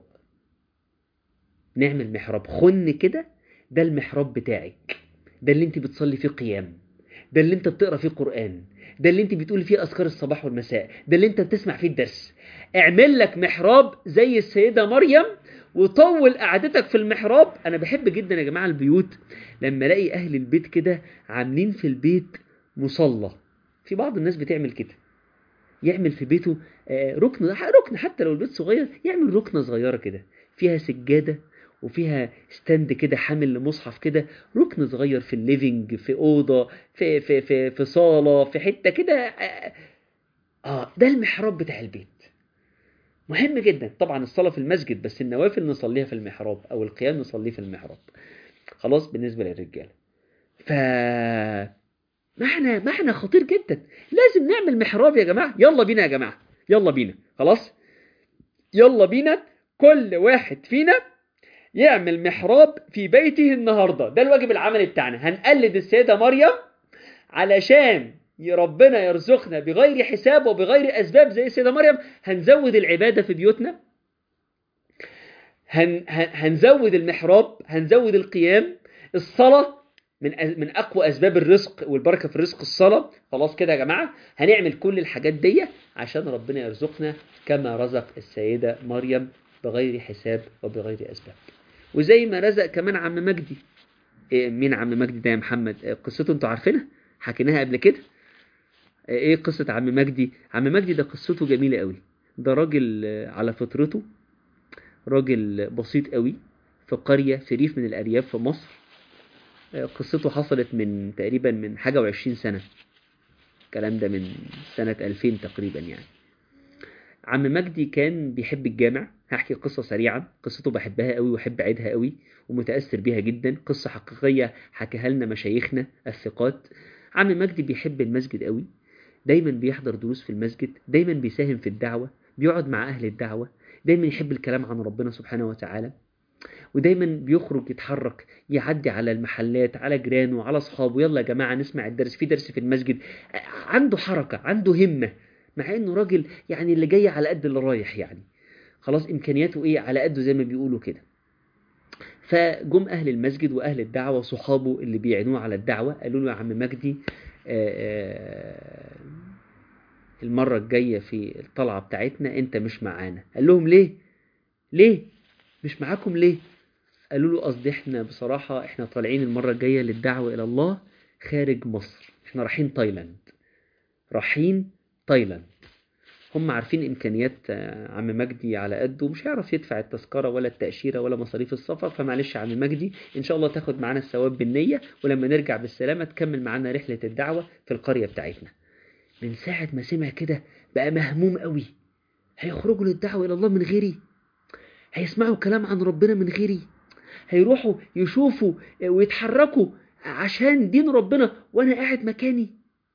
نعمل محراب خن كده ده المحراب بتاعك ده اللي انت بتصلي فيه قيام ده اللي انت بتقرا فيه قران ده اللي انت بتقولي فيه اذكار الصباح والمساء ده اللي انت بتسمع فيه الدرس اعمل لك محراب زي السيده مريم وطول قعدتك في المحراب انا بحب جدا يا جماعه البيوت لما الاقي اهل البيت كده عاملين في البيت مصلى في بعض الناس بتعمل كده يعمل في بيته آه، ركن ركن حتى لو البيت صغير يعمل ركنه صغيره كده فيها سجاده وفيها ستاند كده حامل لمصحف كده ركن صغير في الليفينج في اوضه في في في في صاله في حته كده اه آه، ده المحراب بتاع البيت مهم جدا طبعا الصلاه في المسجد بس النوافل نصليها في المحراب او القيام نصليه في المحراب خلاص بالنسبه للرجاله ف معنى معنى خطير جدا لازم نعمل محراب يا جماعه يلا بينا يا جماعه يلا بينا خلاص يلا بينا كل واحد فينا يعمل محراب في بيته النهارده ده الواجب العملي بتاعنا هنقلد السيده مريم علشان ي- ربنا يرزقنا بغير حساب وبغير اسباب زي السيده مريم هنزود العباده في بيوتنا هن هن- هنزود المحراب هنزود القيام الصلاه من أ- من اقوى اسباب الرزق والبركه في الرزق الصلاه خلاص كده يا جماعه هنعمل كل الحاجات دي عشان ربنا يرزقنا كما رزق السيده مريم بغير حساب وبغير اسباب وزي ما رزق كمان عم مجدي إيه مين عم مجدي ده يا محمد إيه قصته انتوا عارفينها حكيناها قبل كده إيه ايه قصة عم مجدي عم مجدي ده قصته جميلة قوي ده راجل آه، على فطرته راجل بسيط قوي في قرية في ريف من الأرياف في مصر آه، قصته حصلت من تقريبا من حاجة وعشرين سنة الكلام ده من سنة 2000 تقريبا يعني عم مجدي كان بيحب الجامع هحكي قصة سريعة قصته بحبها قوي وأحب أعيدها قوي ومتأثر بيها جدا قصة حقيقية حكاها لنا مشايخنا الثقات عم مجدي بيحب المسجد قوي دايما بيحضر دروس في المسجد دايما بيساهم في الدعوة بيقعد مع أهل الدعوة دايما يحب الكلام عن ربنا سبحانه وتعالى ودايما بيخرج يتحرك يعدي على المحلات على جيرانه على اصحابه يلا يا جماعه نسمع الدرس في درس في المسجد عنده حركه عنده همه مع انه راجل يعني اللي جاي على قد اللي رايح يعني خلاص امكانياته ايه على قده زي ما بيقولوا كده فجم اهل المسجد واهل الدعوه صحابه اللي بيعينوه على الدعوه قالوا له يا عم مجدي آه، آه، المره الجايه في الطلعه بتاعتنا انت مش معانا قال لهم ليه ليه مش معاكم ليه قالوا له قصدي احنا بصراحه احنا طالعين المره الجايه للدعوه الى الله خارج مصر احنا رايحين تايلاند رايحين تايلاند هم عارفين امكانيات آه، عم مجدي على قده مش هيعرف يدفع التذكره ولا التاشيره ولا مصاريف السفر فمعلش يا عم مجدي ان شاء الله تاخد معانا الثواب بالنيه ولما نرجع بالسلامه تكمل معانا رحله الدعوه في القريه بتاعتنا من ساعه ما سمع كده بقى مهموم قوي هيخرجوا للدعوه الى الله من غيري هيسمعوا كلام عن ربنا من غيري هيروحوا يشوفوا ويتحركوا عشان دين ربنا وانا قاعد مكاني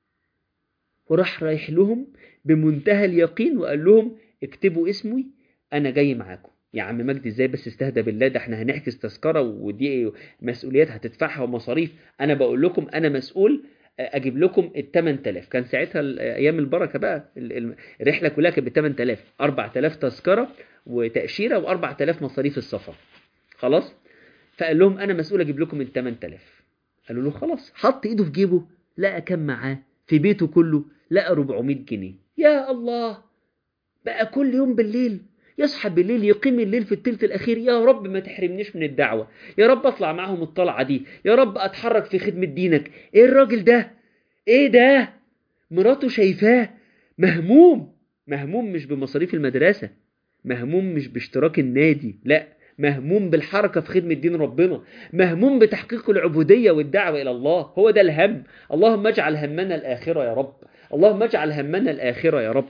وراح رايح لهم بمنتهى اليقين وقال لهم اكتبوا اسمي انا جاي معاكم يا عم مجدي ازاي بس استهدى بالله ده احنا هنحجز تذكره ودي مسؤوليات هتدفعها ومصاريف انا بقول لكم انا مسؤول اجيب لكم ال 8000 كان ساعتها ال- ايام البركه بقى ال- ال- الرحله كلها كانت ب 8000 4000 تذكره وتاشيره و4000 مصاريف السفر خلاص فقال لهم انا مسؤول اجيب لكم ال 8000 قالوا له خلاص حط ايده في جيبه لقى كام معاه في بيته كله لقى 400 جنيه يا الله بقى كل يوم بالليل يصحى بالليل يقيم الليل في التلت الاخير يا رب ما تحرمنيش من الدعوه يا رب اطلع معاهم الطلعه دي يا رب اتحرك في خدمه دينك ايه الراجل ده ايه ده مراته شايفاه مهموم مهموم مش بمصاريف المدرسه مهموم مش باشتراك النادي لا مهموم بالحركة في خدمة دين ربنا مهموم بتحقيق العبودية والدعوة إلى الله هو ده الهم اللهم اجعل همنا الآخرة يا رب اللهم اجعل همنا الآخرة يا رب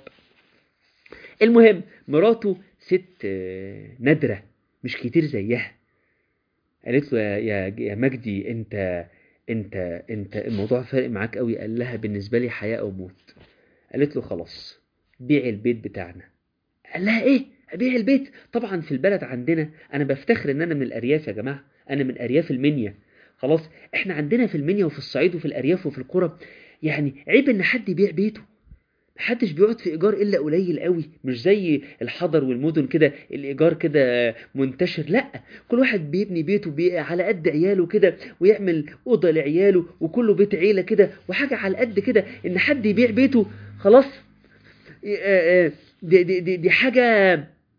المهم مراته ست آه، نادرة مش كتير زيها قالت له يا يا يا مجدي انت انت انت الموضوع فارق معاك قوي قال لها بالنسبه لي حياه او موت قالت له خلاص بيع البيت بتاعنا قال لها ايه ابيع البيت طبعا في البلد عندنا انا بفتخر ان انا من الارياف يا جماعه انا من ارياف المنيا خلاص احنا عندنا في المنيا وفي الصعيد وفي الارياف وفي القرى يعني عيب ان حد يبيع بيته محدش بيقعد في ايجار الا قليل قوي مش زي الحضر والمدن كده الايجار كده منتشر لا كل واحد بيبني بيته بي على قد عياله كده ويعمل اوضه لعياله وكله بيت عيله كده وحاجه على قد كده ان حد يبيع بيته خلاص آه، آه، دي, دي, دي, دي حاجه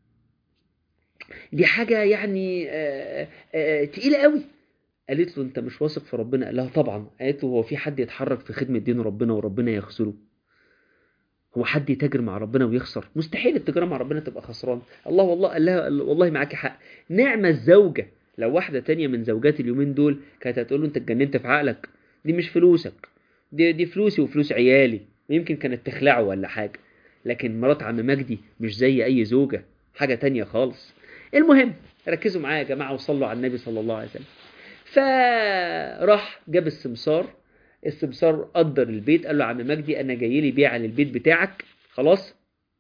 دي حاجه يعني آه، آه، تقيله قوي قالت له انت مش واثق في ربنا قال لها طبعا قالت له هو في حد يتحرك في خدمه دين ربنا وربنا يخذله هو حد يتاجر مع ربنا ويخسر مستحيل التجاره مع ربنا تبقى خسران الله والله قال لها قال له والله معاكي حق نعمه الزوجه لو واحده تانية من زوجات اليومين دول كانت هتقول له انت اتجننت في عقلك دي مش فلوسك دي دي فلوسي وفلوس عيالي يمكن كانت تخلعه ولا حاجه لكن مرات عم مجدي مش زي اي زوجه حاجه تانية خالص المهم ركزوا معايا يا جماعه وصلوا على النبي صلى الله عليه وسلم فراح جاب السمسار السمسار قدر البيت قال له عم مجدي انا جاي لي بيع للبيت بتاعك خلاص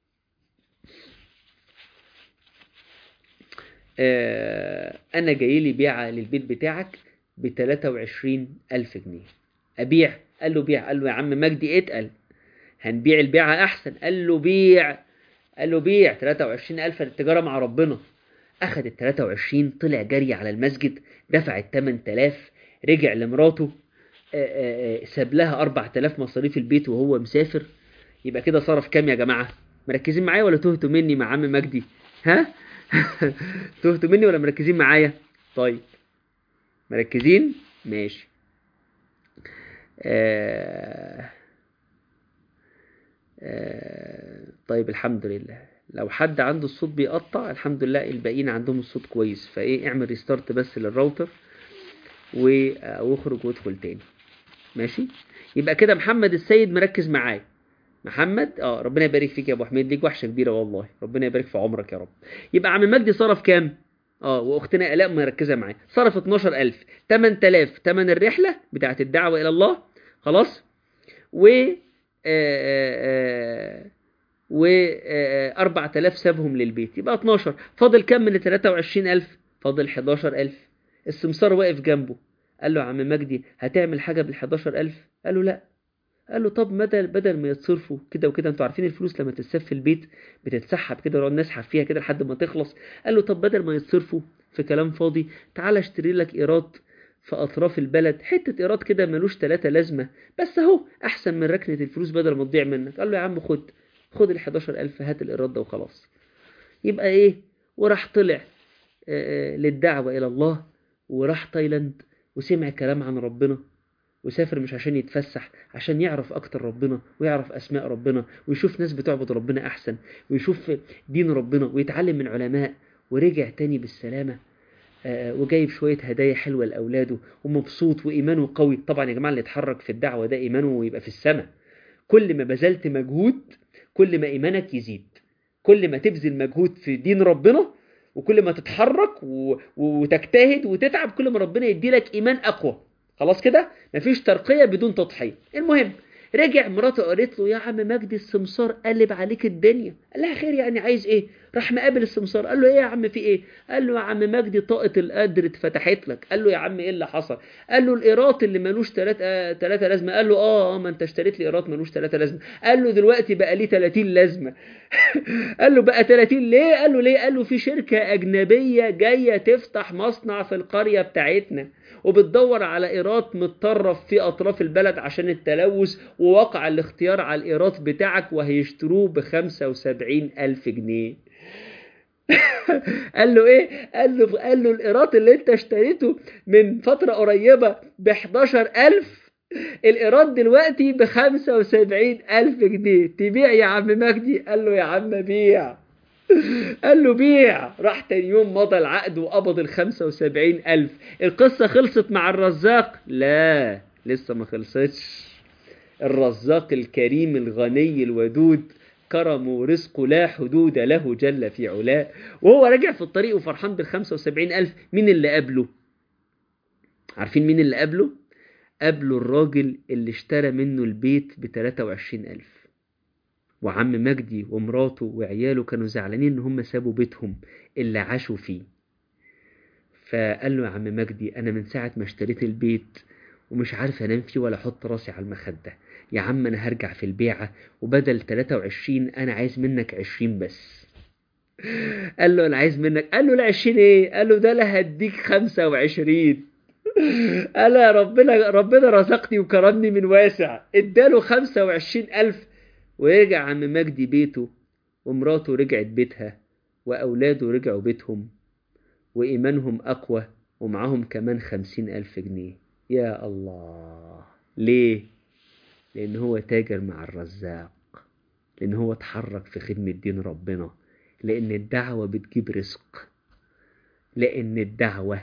آه انا جاي لي بيع للبيت بتاعك ب 23 الف جنيه ابيع قال له بيع قال له يا عم مجدي اتقل هنبيع البيعة احسن قال له بيع قال له بيع 23 الف التجارة مع ربنا اخد ال 23 طلع جري على المسجد دفع ال 8000 رجع لمراته آه، آه، آه، ساب لها 4000 مصاريف البيت وهو مسافر يبقى كده صرف كام يا جماعه مركزين معايا ولا تهتوا مني مع عم مجدي ها تهتوا مني ولا مركزين معايا طيب مركزين ماشي آه... آه... طيب الحمد لله لو حد عنده الصوت بيقطع الحمد لله الباقيين عندهم الصوت كويس فايه اعمل ريستارت بس للراوتر و- واخرج وادخل تاني ماشي يبقى كده محمد السيد مركز معايا محمد اه ربنا يبارك فيك يا ابو حميد ليك وحشه كبيره والله ربنا يبارك في عمرك يا رب يبقى عم مجدي صرف كام اه واختنا الاء مركزه معايا صرف 12000 8000 تمن الرحله بتاعت الدعوه الى الله خلاص و آه، آه، و آه، 4000 سابهم للبيت يبقى 12 فاضل كام من ال 23000 فاضل 11000 السمسار واقف جنبه قال له يا عم مجدي هتعمل حاجه بال 11000 قال له لا قال له طب بدل بدل ما يتصرفوا كده وكده انتوا عارفين الفلوس لما تتساب في البيت بتتسحب كده ونقعد نسحب فيها كده لحد ما تخلص قال له طب بدل ما يتصرفوا في كلام فاضي تعالى اشتري لك ايراد في اطراف البلد حته ايراد كده ملوش ثلاثه لازمه بس اهو احسن من ركنه الفلوس بدل ما تضيع منك قال له يا عم خد خد ال 11000 هات الايراد ده وخلاص يبقى ايه وراح طلع آه، آه، للدعوه الى الله وراح تايلاند وسمع كلام عن ربنا وسافر مش عشان يتفسح عشان يعرف اكتر ربنا ويعرف اسماء ربنا ويشوف ناس بتعبد ربنا احسن ويشوف دين ربنا ويتعلم من علماء ورجع تاني بالسلامة آه، وجايب شوية هدايا حلوة لأولاده ومبسوط وإيمانه قوي طبعا يا جماعة اللي يتحرك في الدعوة ده إيمانه يبقى في السماء كل ما بذلت مجهود كل ما إيمانك يزيد كل ما تبذل مجهود في دين ربنا وكل ما تتحرك و... وتجتهد وتتعب كل ما ربنا يديلك إيمان أقوى خلاص كده مفيش ترقية بدون تضحية المهم رجع مراته قالت له يا عم مجدي السمسار قلب عليك الدنيا قال لها خير يعني عايز ايه راح مقابل السمسار قال له ايه يا عم في ايه قال له يا عم مجدي طاقة القدر اتفتحت لك قال له يا عم ايه اللي حصل قال له الايراد اللي ملوش ثلاثة ثلاثة لازمة قال له اه اه ما انت اشتريت لي ايراد ملوش ثلاثة لازمة قال له دلوقتي بقى ليه 30 لازمة قال له بقى 30 ليه قال له ليه قال له في شركة أجنبية جاية تفتح مصنع في القرية بتاعتنا وبتدور على إيراد متطرف في أطراف البلد عشان التلوث ووقع الاختيار على الإيراد بتاعك وهيشتروه ب 75 ألف جنيه قال له ايه قال له قال له الايراد اللي انت اشتريته من فتره قريبه ب 11000 الايراد دلوقتي ب 75000 جنيه تبيع يا عم مجدي قال له يا عم بيع قال له بيع راح تاني يوم مضى العقد وقبض ال 75000 القصه خلصت مع الرزاق لا لسه ما خلصتش الرزاق الكريم الغني الودود كرمه ورزقه لا حدود له جل في علاه وهو راجع في الطريق وفرحان بال 75000 مين اللي قابله؟ عارفين مين اللي قابله؟ قابله الراجل اللي اشترى منه البيت ب 23000 وعم مجدي ومراته وعياله كانوا زعلانين ان هم سابوا بيتهم اللي عاشوا فيه فقال له يا عم مجدي انا من ساعة ما اشتريت البيت ومش عارف انام فيه ولا احط راسي على المخده يا عم انا هرجع في البيعه وبدل 23 انا عايز منك 20 بس قال له انا عايز منك قال له لا 20 ايه قال له ده انا هديك 25 قال يا ربنا ربنا رزقني وكرمني من واسع اداله 25 ألف ويرجع عم مجدي بيته ومراته رجعت بيتها وأولاده رجعوا بيتهم وإيمانهم أقوى ومعاهم كمان خمسين ألف جنيه يا الله ليه؟ لأن هو تاجر مع الرزاق لأن هو اتحرك في خدمة دين ربنا لأن الدعوة بتجيب رزق لأن الدعوة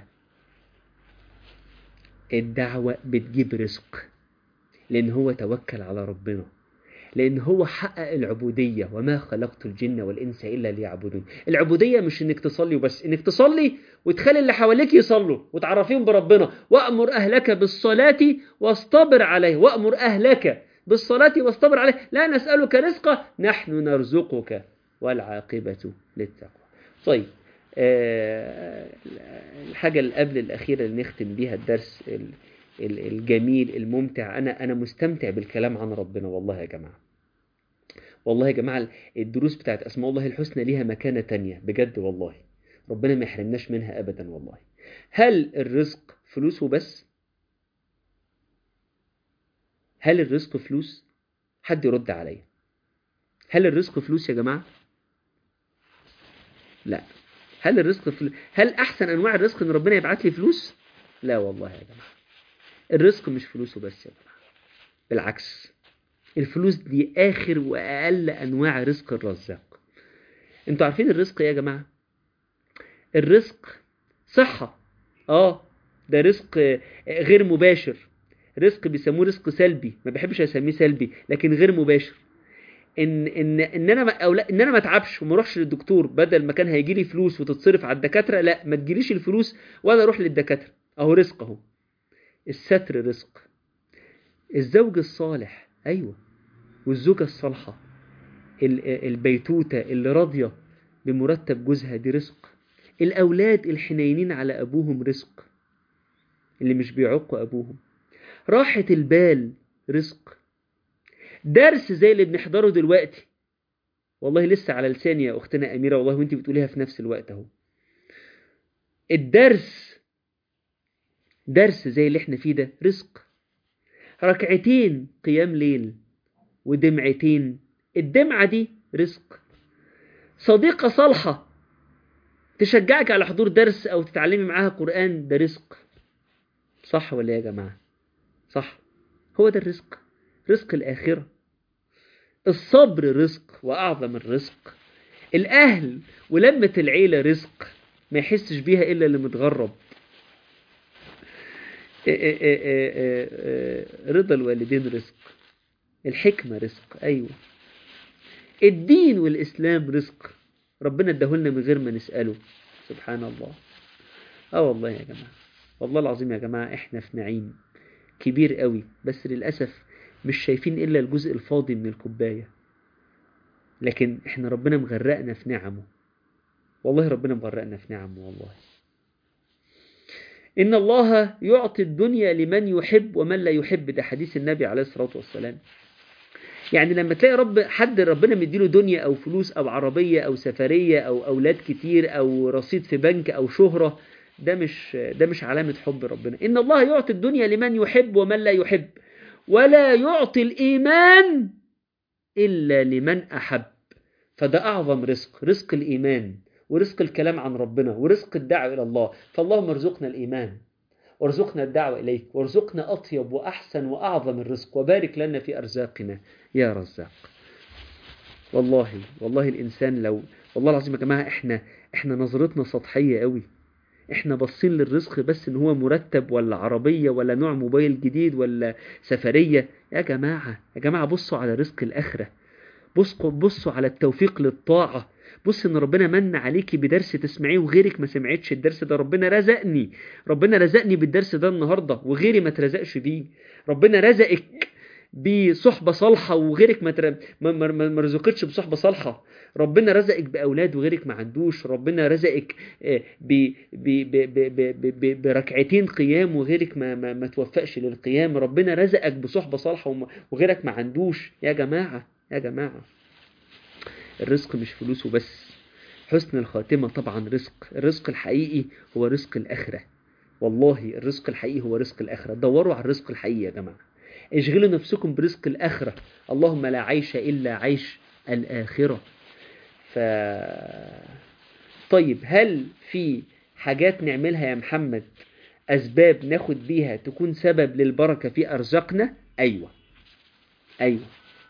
الدعوة بتجيب رزق لأن هو توكل على ربنا لأن هو حقق العبودية وما خلقت الجن والإنس إلا ليعبدون العبودية مش إنك تصلي وبس إنك تصلي وتخلي اللي حواليك يصلوا وتعرفيهم بربنا وأمر أهلك بالصلاة واصطبر عليه وأمر أهلك بالصلاة واصطبر عليه لا نسألك رزقا نحن نرزقك والعاقبة للتقوى طيب آه الحاجة اللي قبل الأخيرة اللي نختم بيها الدرس الجميل الممتع أنا أنا مستمتع بالكلام عن ربنا والله يا جماعة والله يا جماعة الدروس بتاعت أسماء الله الحسنى ليها مكانة تانية بجد والله ربنا ما يحرمناش منها أبدا والله هل الرزق فلوس وبس هل الرزق فلوس حد يرد عليا هل الرزق فلوس يا جماعة لا هل الرزق فلوس هل أحسن أنواع الرزق إن ربنا يبعت لي فلوس لا والله يا جماعة الرزق مش فلوسه بس يا جماعة بالعكس الفلوس دي آخر وأقل أنواع رزق الرزاق انتوا عارفين الرزق يا جماعة الرزق صحة اه ده رزق غير مباشر رزق بيسموه رزق سلبي ما بحبش اسميه سلبي لكن غير مباشر ان ان ان انا ما أو لا ان انا ما اتعبش وما اروحش للدكتور بدل ما كان هيجي لي فلوس وتتصرف على الدكاتره لا ما تجيليش الفلوس ولا اروح للدكاتره اهو رزق اهو الستر رزق الزوج الصالح ايوه والزوجه الصالحه البيتوته اللي راضيه بمرتب جوزها دي رزق الاولاد الحنينين على ابوهم رزق اللي مش بيعقوا ابوهم راحه البال رزق درس زي اللي بنحضره دلوقتي والله لسه على لساني يا اختنا اميره والله وانت بتقوليها في نفس الوقت اهو الدرس درس زي اللي احنا فيه ده رزق ركعتين قيام ليل ودمعتين الدمعة دي رزق صديقة صالحة تشجعك على حضور درس أو تتعلمي معاها قرآن ده رزق صح ولا يا جماعة صح هو ده الرزق رزق الآخرة الصبر رزق وأعظم الرزق الأهل ولمة العيلة رزق ما يحسش بيها إلا اللي متغرب رضا الوالدين رزق الحكمة رزق أيوة الدين والإسلام رزق ربنا اداهولنا من غير ما نسأله سبحان الله اه والله يا جماعة والله العظيم يا جماعة احنا في نعيم كبير قوي بس للأسف مش شايفين إلا الجزء الفاضي من الكوباية لكن احنا ربنا مغرقنا في نعمه والله ربنا مغرقنا في نعمه والله إن الله يعطي الدنيا لمن يحب ومن لا يحب ده حديث النبي عليه الصلاة والسلام يعني لما تلاقي رب حد ربنا مديله دنيا أو فلوس أو عربية أو سفرية أو أولاد كتير أو رصيد في بنك أو شهرة ده مش ده مش علامة حب ربنا إن الله يعطي الدنيا لمن يحب ومن لا يحب ولا يعطي الإيمان إلا لمن أحب فده أعظم رزق رزق الإيمان ورزق الكلام عن ربنا ورزق الدعوة إلى الله فاللهم ارزقنا الإيمان وارزقنا الدعوة إليك وارزقنا أطيب وأحسن وأعظم الرزق وبارك لنا في أرزاقنا يا رزاق والله والله الإنسان لو والله العظيم يا جماعة إحنا إحنا نظرتنا سطحية قوي إحنا باصين للرزق بس إن هو مرتب ولا عربية ولا نوع موبايل جديد ولا سفرية يا جماعة يا جماعة بصوا على رزق الآخرة بصوا بصوا على التوفيق للطاعة بص ان ربنا من عليكي بدرس تسمعيه وغيرك ما سمعتش الدرس ده ربنا رزقني ربنا رزقني بالدرس ده النهارده وغيري ما ترزقش بيه ربنا رزقك بصحبة صالحة وغيرك ما تر- ما- ما ما- ما رزقتش بصحبة صالحة ربنا رزقك بأولاد وغيرك ما عندوش ربنا رزقك آه، ب- ب- ب- ب- ب- ب- بركعتين قيام وغيرك ما, ما, ما توفقش للقيام ربنا رزقك بصحبة صالحة وما- وغيرك ما عندوش يا جماعة يا جماعة الرزق مش فلوس وبس حسن الخاتمة طبعا رزق الرزق الحقيقي هو رزق الآخرة والله الرزق الحقيقي هو رزق الآخرة دوروا على الرزق الحقيقي يا جماعة اشغلوا نفسكم برزق الآخرة اللهم لا عيش إلا عيش الآخرة ف طيب هل في حاجات نعملها يا محمد أسباب ناخد بيها تكون سبب للبركة في أرزاقنا أيوة أيوة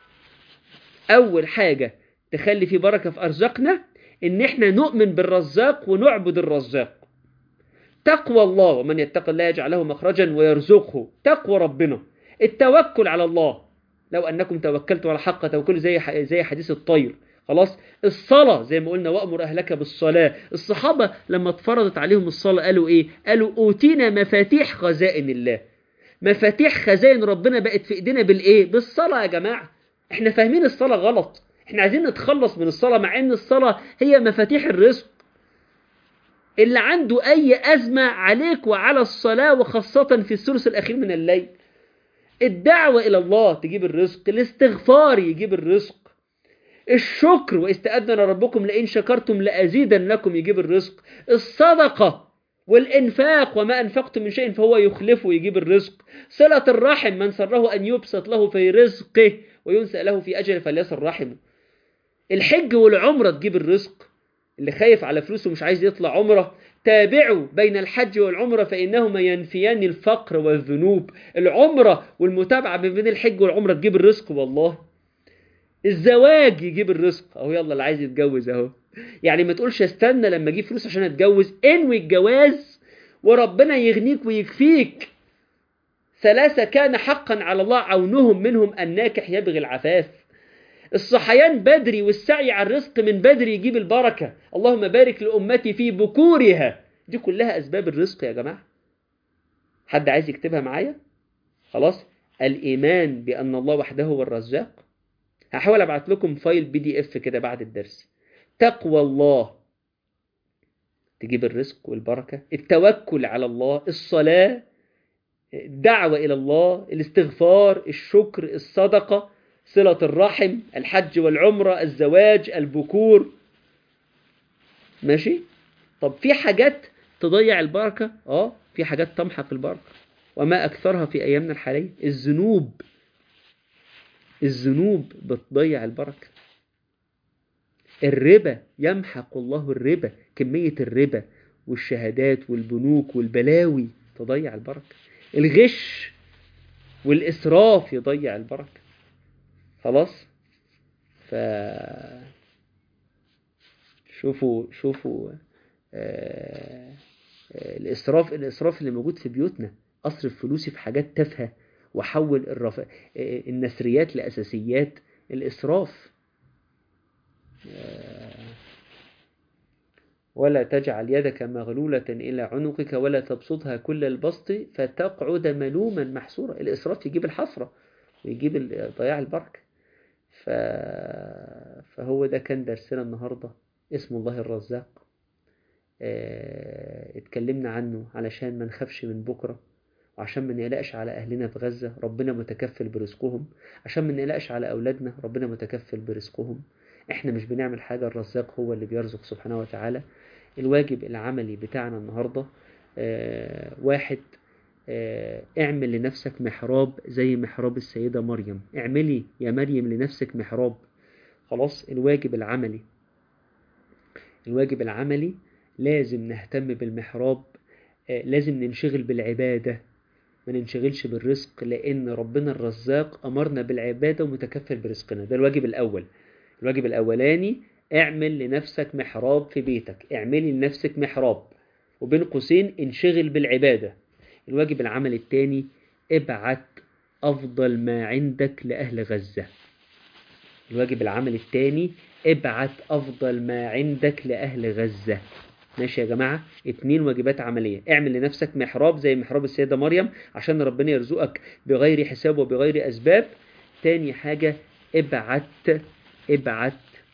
أول حاجة تخلي في بركة في أرزاقنا إن إحنا نؤمن بالرزاق ونعبد الرزاق تقوى الله ومن يتق الله يجعل له مخرجا ويرزقه تقوى ربنا التوكل على الله لو أنكم توكلتوا على حق توكلوا زي ح- زي حديث الطير خلاص الصلاة زي ما قلنا وأمر أهلك بالصلاة الصحابة لما اتفرضت عليهم الصلاة قالوا إيه قالوا أوتينا مفاتيح خزائن الله مفاتيح خزائن ربنا بقت في إيدينا بالإيه بالصلاة يا جماعة احنا فاهمين الصلاة غلط احنا عايزين نتخلص من الصلاة مع ان الصلاة هي مفاتيح الرزق اللي عنده اي ازمة عليك وعلى الصلاة وخاصة في الثلث الاخير من الليل الدعوة الى الله تجيب الرزق الاستغفار يجيب الرزق الشكر واستأذن ربكم لئن شكرتم لأزيدن لكم يجيب الرزق الصدقة والإنفاق وما أنفقتم من شيء فهو يخلفه يجيب الرزق صلة الرحم من سره أن يبسط له في رزقه وينسأ له في أجل فليصل رحمه الحج والعمرة تجيب الرزق اللي خايف على فلوسه مش عايز يطلع عمرة تابعوا بين الحج والعمرة فإنهما ينفيان الفقر والذنوب العمرة والمتابعة بين الحج والعمرة تجيب الرزق والله الزواج يجيب الرزق اهو يلا اللي عايز يتجوز اهو يعني ما تقولش استنى لما اجيب فلوس عشان اتجوز انوي الجواز وربنا يغنيك ويكفيك ثلاثة كان حقا على الله عونهم منهم الناكح يبغي العفاف الصحيان بدري والسعي على الرزق من بدري يجيب البركة اللهم بارك لأمتي في بكورها دي كلها أسباب الرزق يا جماعة حد عايز يكتبها معايا خلاص الإيمان بأن الله وحده هو الرزاق هحاول ابعت لكم فايل بي دي اف كده بعد الدرس تقوى الله تجيب الرزق والبركة التوكل على الله الصلاة الدعوة إلى الله الاستغفار الشكر الصدقة صلة الرحم الحج والعمرة الزواج البكور ماشي طب في حاجات تضيع البركة اه في حاجات تمحق البركة وما أكثرها في أيامنا الحالية الذنوب الذنوب بتضيع البركة الربا يمحق الله الربا كمية الربا والشهادات والبنوك والبلاوي تضيع البركة الغش والإسراف يضيع البركة خلاص ف شوفوا شوفوا آه... آه... الإسراف الإسراف اللي موجود في بيوتنا أصرف فلوسي في حاجات تافهة وحول الرف... النثريات لأساسيات الإسراف ولا تجعل يدك مغلولة إلى عنقك ولا تبسطها كل البسط فتقعد ملوما محسورا الإسراف يجيب الحسرة ويجيب ضياع البركة ف... فهو ده كان درسنا النهاردة اسم الله الرزاق اه... اتكلمنا عنه علشان ما نخافش من بكره وعشان ما نقلقش على أهلنا في غزة ربنا متكفل برزقهم عشان ما نقلقش على أولادنا ربنا متكفل برزقهم احنا مش بنعمل حاجة الرزاق هو اللي بيرزق سبحانه وتعالى الواجب العملي بتاعنا النهاردة اه واحد اه اعمل لنفسك محراب زي محراب السيدة مريم اعملي يا مريم لنفسك محراب خلاص الواجب العملي الواجب العملي لازم نهتم بالمحراب اه لازم ننشغل بالعبادة ما ننشغلش بالرزق لأن ربنا الرزاق أمرنا بالعبادة ومتكفل برزقنا ده الواجب الأول الواجب الأولاني اعمل لنفسك محراب في بيتك اعملي لنفسك محراب وبين قوسين انشغل بالعبادة الواجب العمل الثاني ابعت أفضل ما عندك لأهل غزة الواجب العمل الثاني ابعت أفضل ما عندك لأهل غزة ماشي يا جماعة اتنين واجبات عملية اعمل لنفسك محراب زي محراب السيدة مريم عشان ربنا يرزقك بغير حساب وبغير أسباب تاني حاجة ابعت ابعت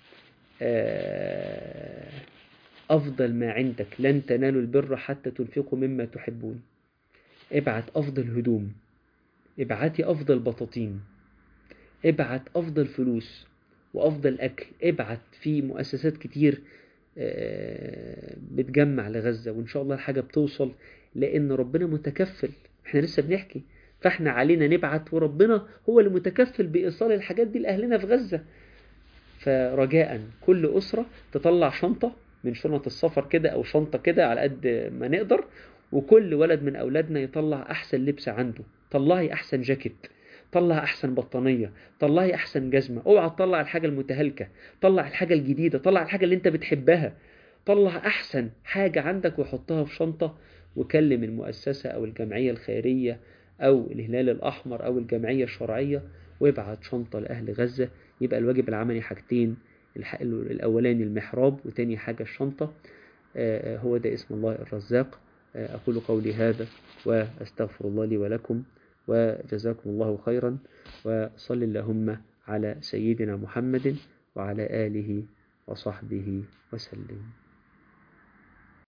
آه، أفضل ما عندك لن تنالوا البر حتى تنفقوا مما تحبون ابعت أفضل هدوم ابعتي أفضل بطاطين ابعت أفضل فلوس وأفضل أكل ابعت في مؤسسات كتير آه، بتجمع لغزة وإن شاء الله الحاجة بتوصل لأن ربنا متكفل احنا لسه بنحكي فاحنا علينا نبعت وربنا هو اللي متكفل بإيصال الحاجات دي لأهلنا في غزة فرجاء كل أسرة تطلع شنطة من شنط السفر كده أو شنطة كده على قد ما نقدر وكل ولد من أولادنا يطلع أحسن لبس عنده طلعي أحسن جاكيت طلع أحسن بطانية طلعي أحسن جزمة اوعى تطلع الحاجة المتهالكة طلع الحاجة الجديدة طلع الحاجة اللي انت بتحبها طلع أحسن حاجة عندك وحطها في شنطة وكلم المؤسسة أو الجمعية الخيرية أو الهلال الأحمر أو الجمعية الشرعية وابعت شنطة لأهل غزة يبقى الواجب العملي حاجتين الح- الأولاني المحراب وتاني حاجة الشنطة آه، هو ده اسم الله الرزاق آه، أقول قولي هذا وأستغفر الله لي ولكم وجزاكم الله خيرا وصل اللهم على سيدنا محمد وعلى آله وصحبه وسلم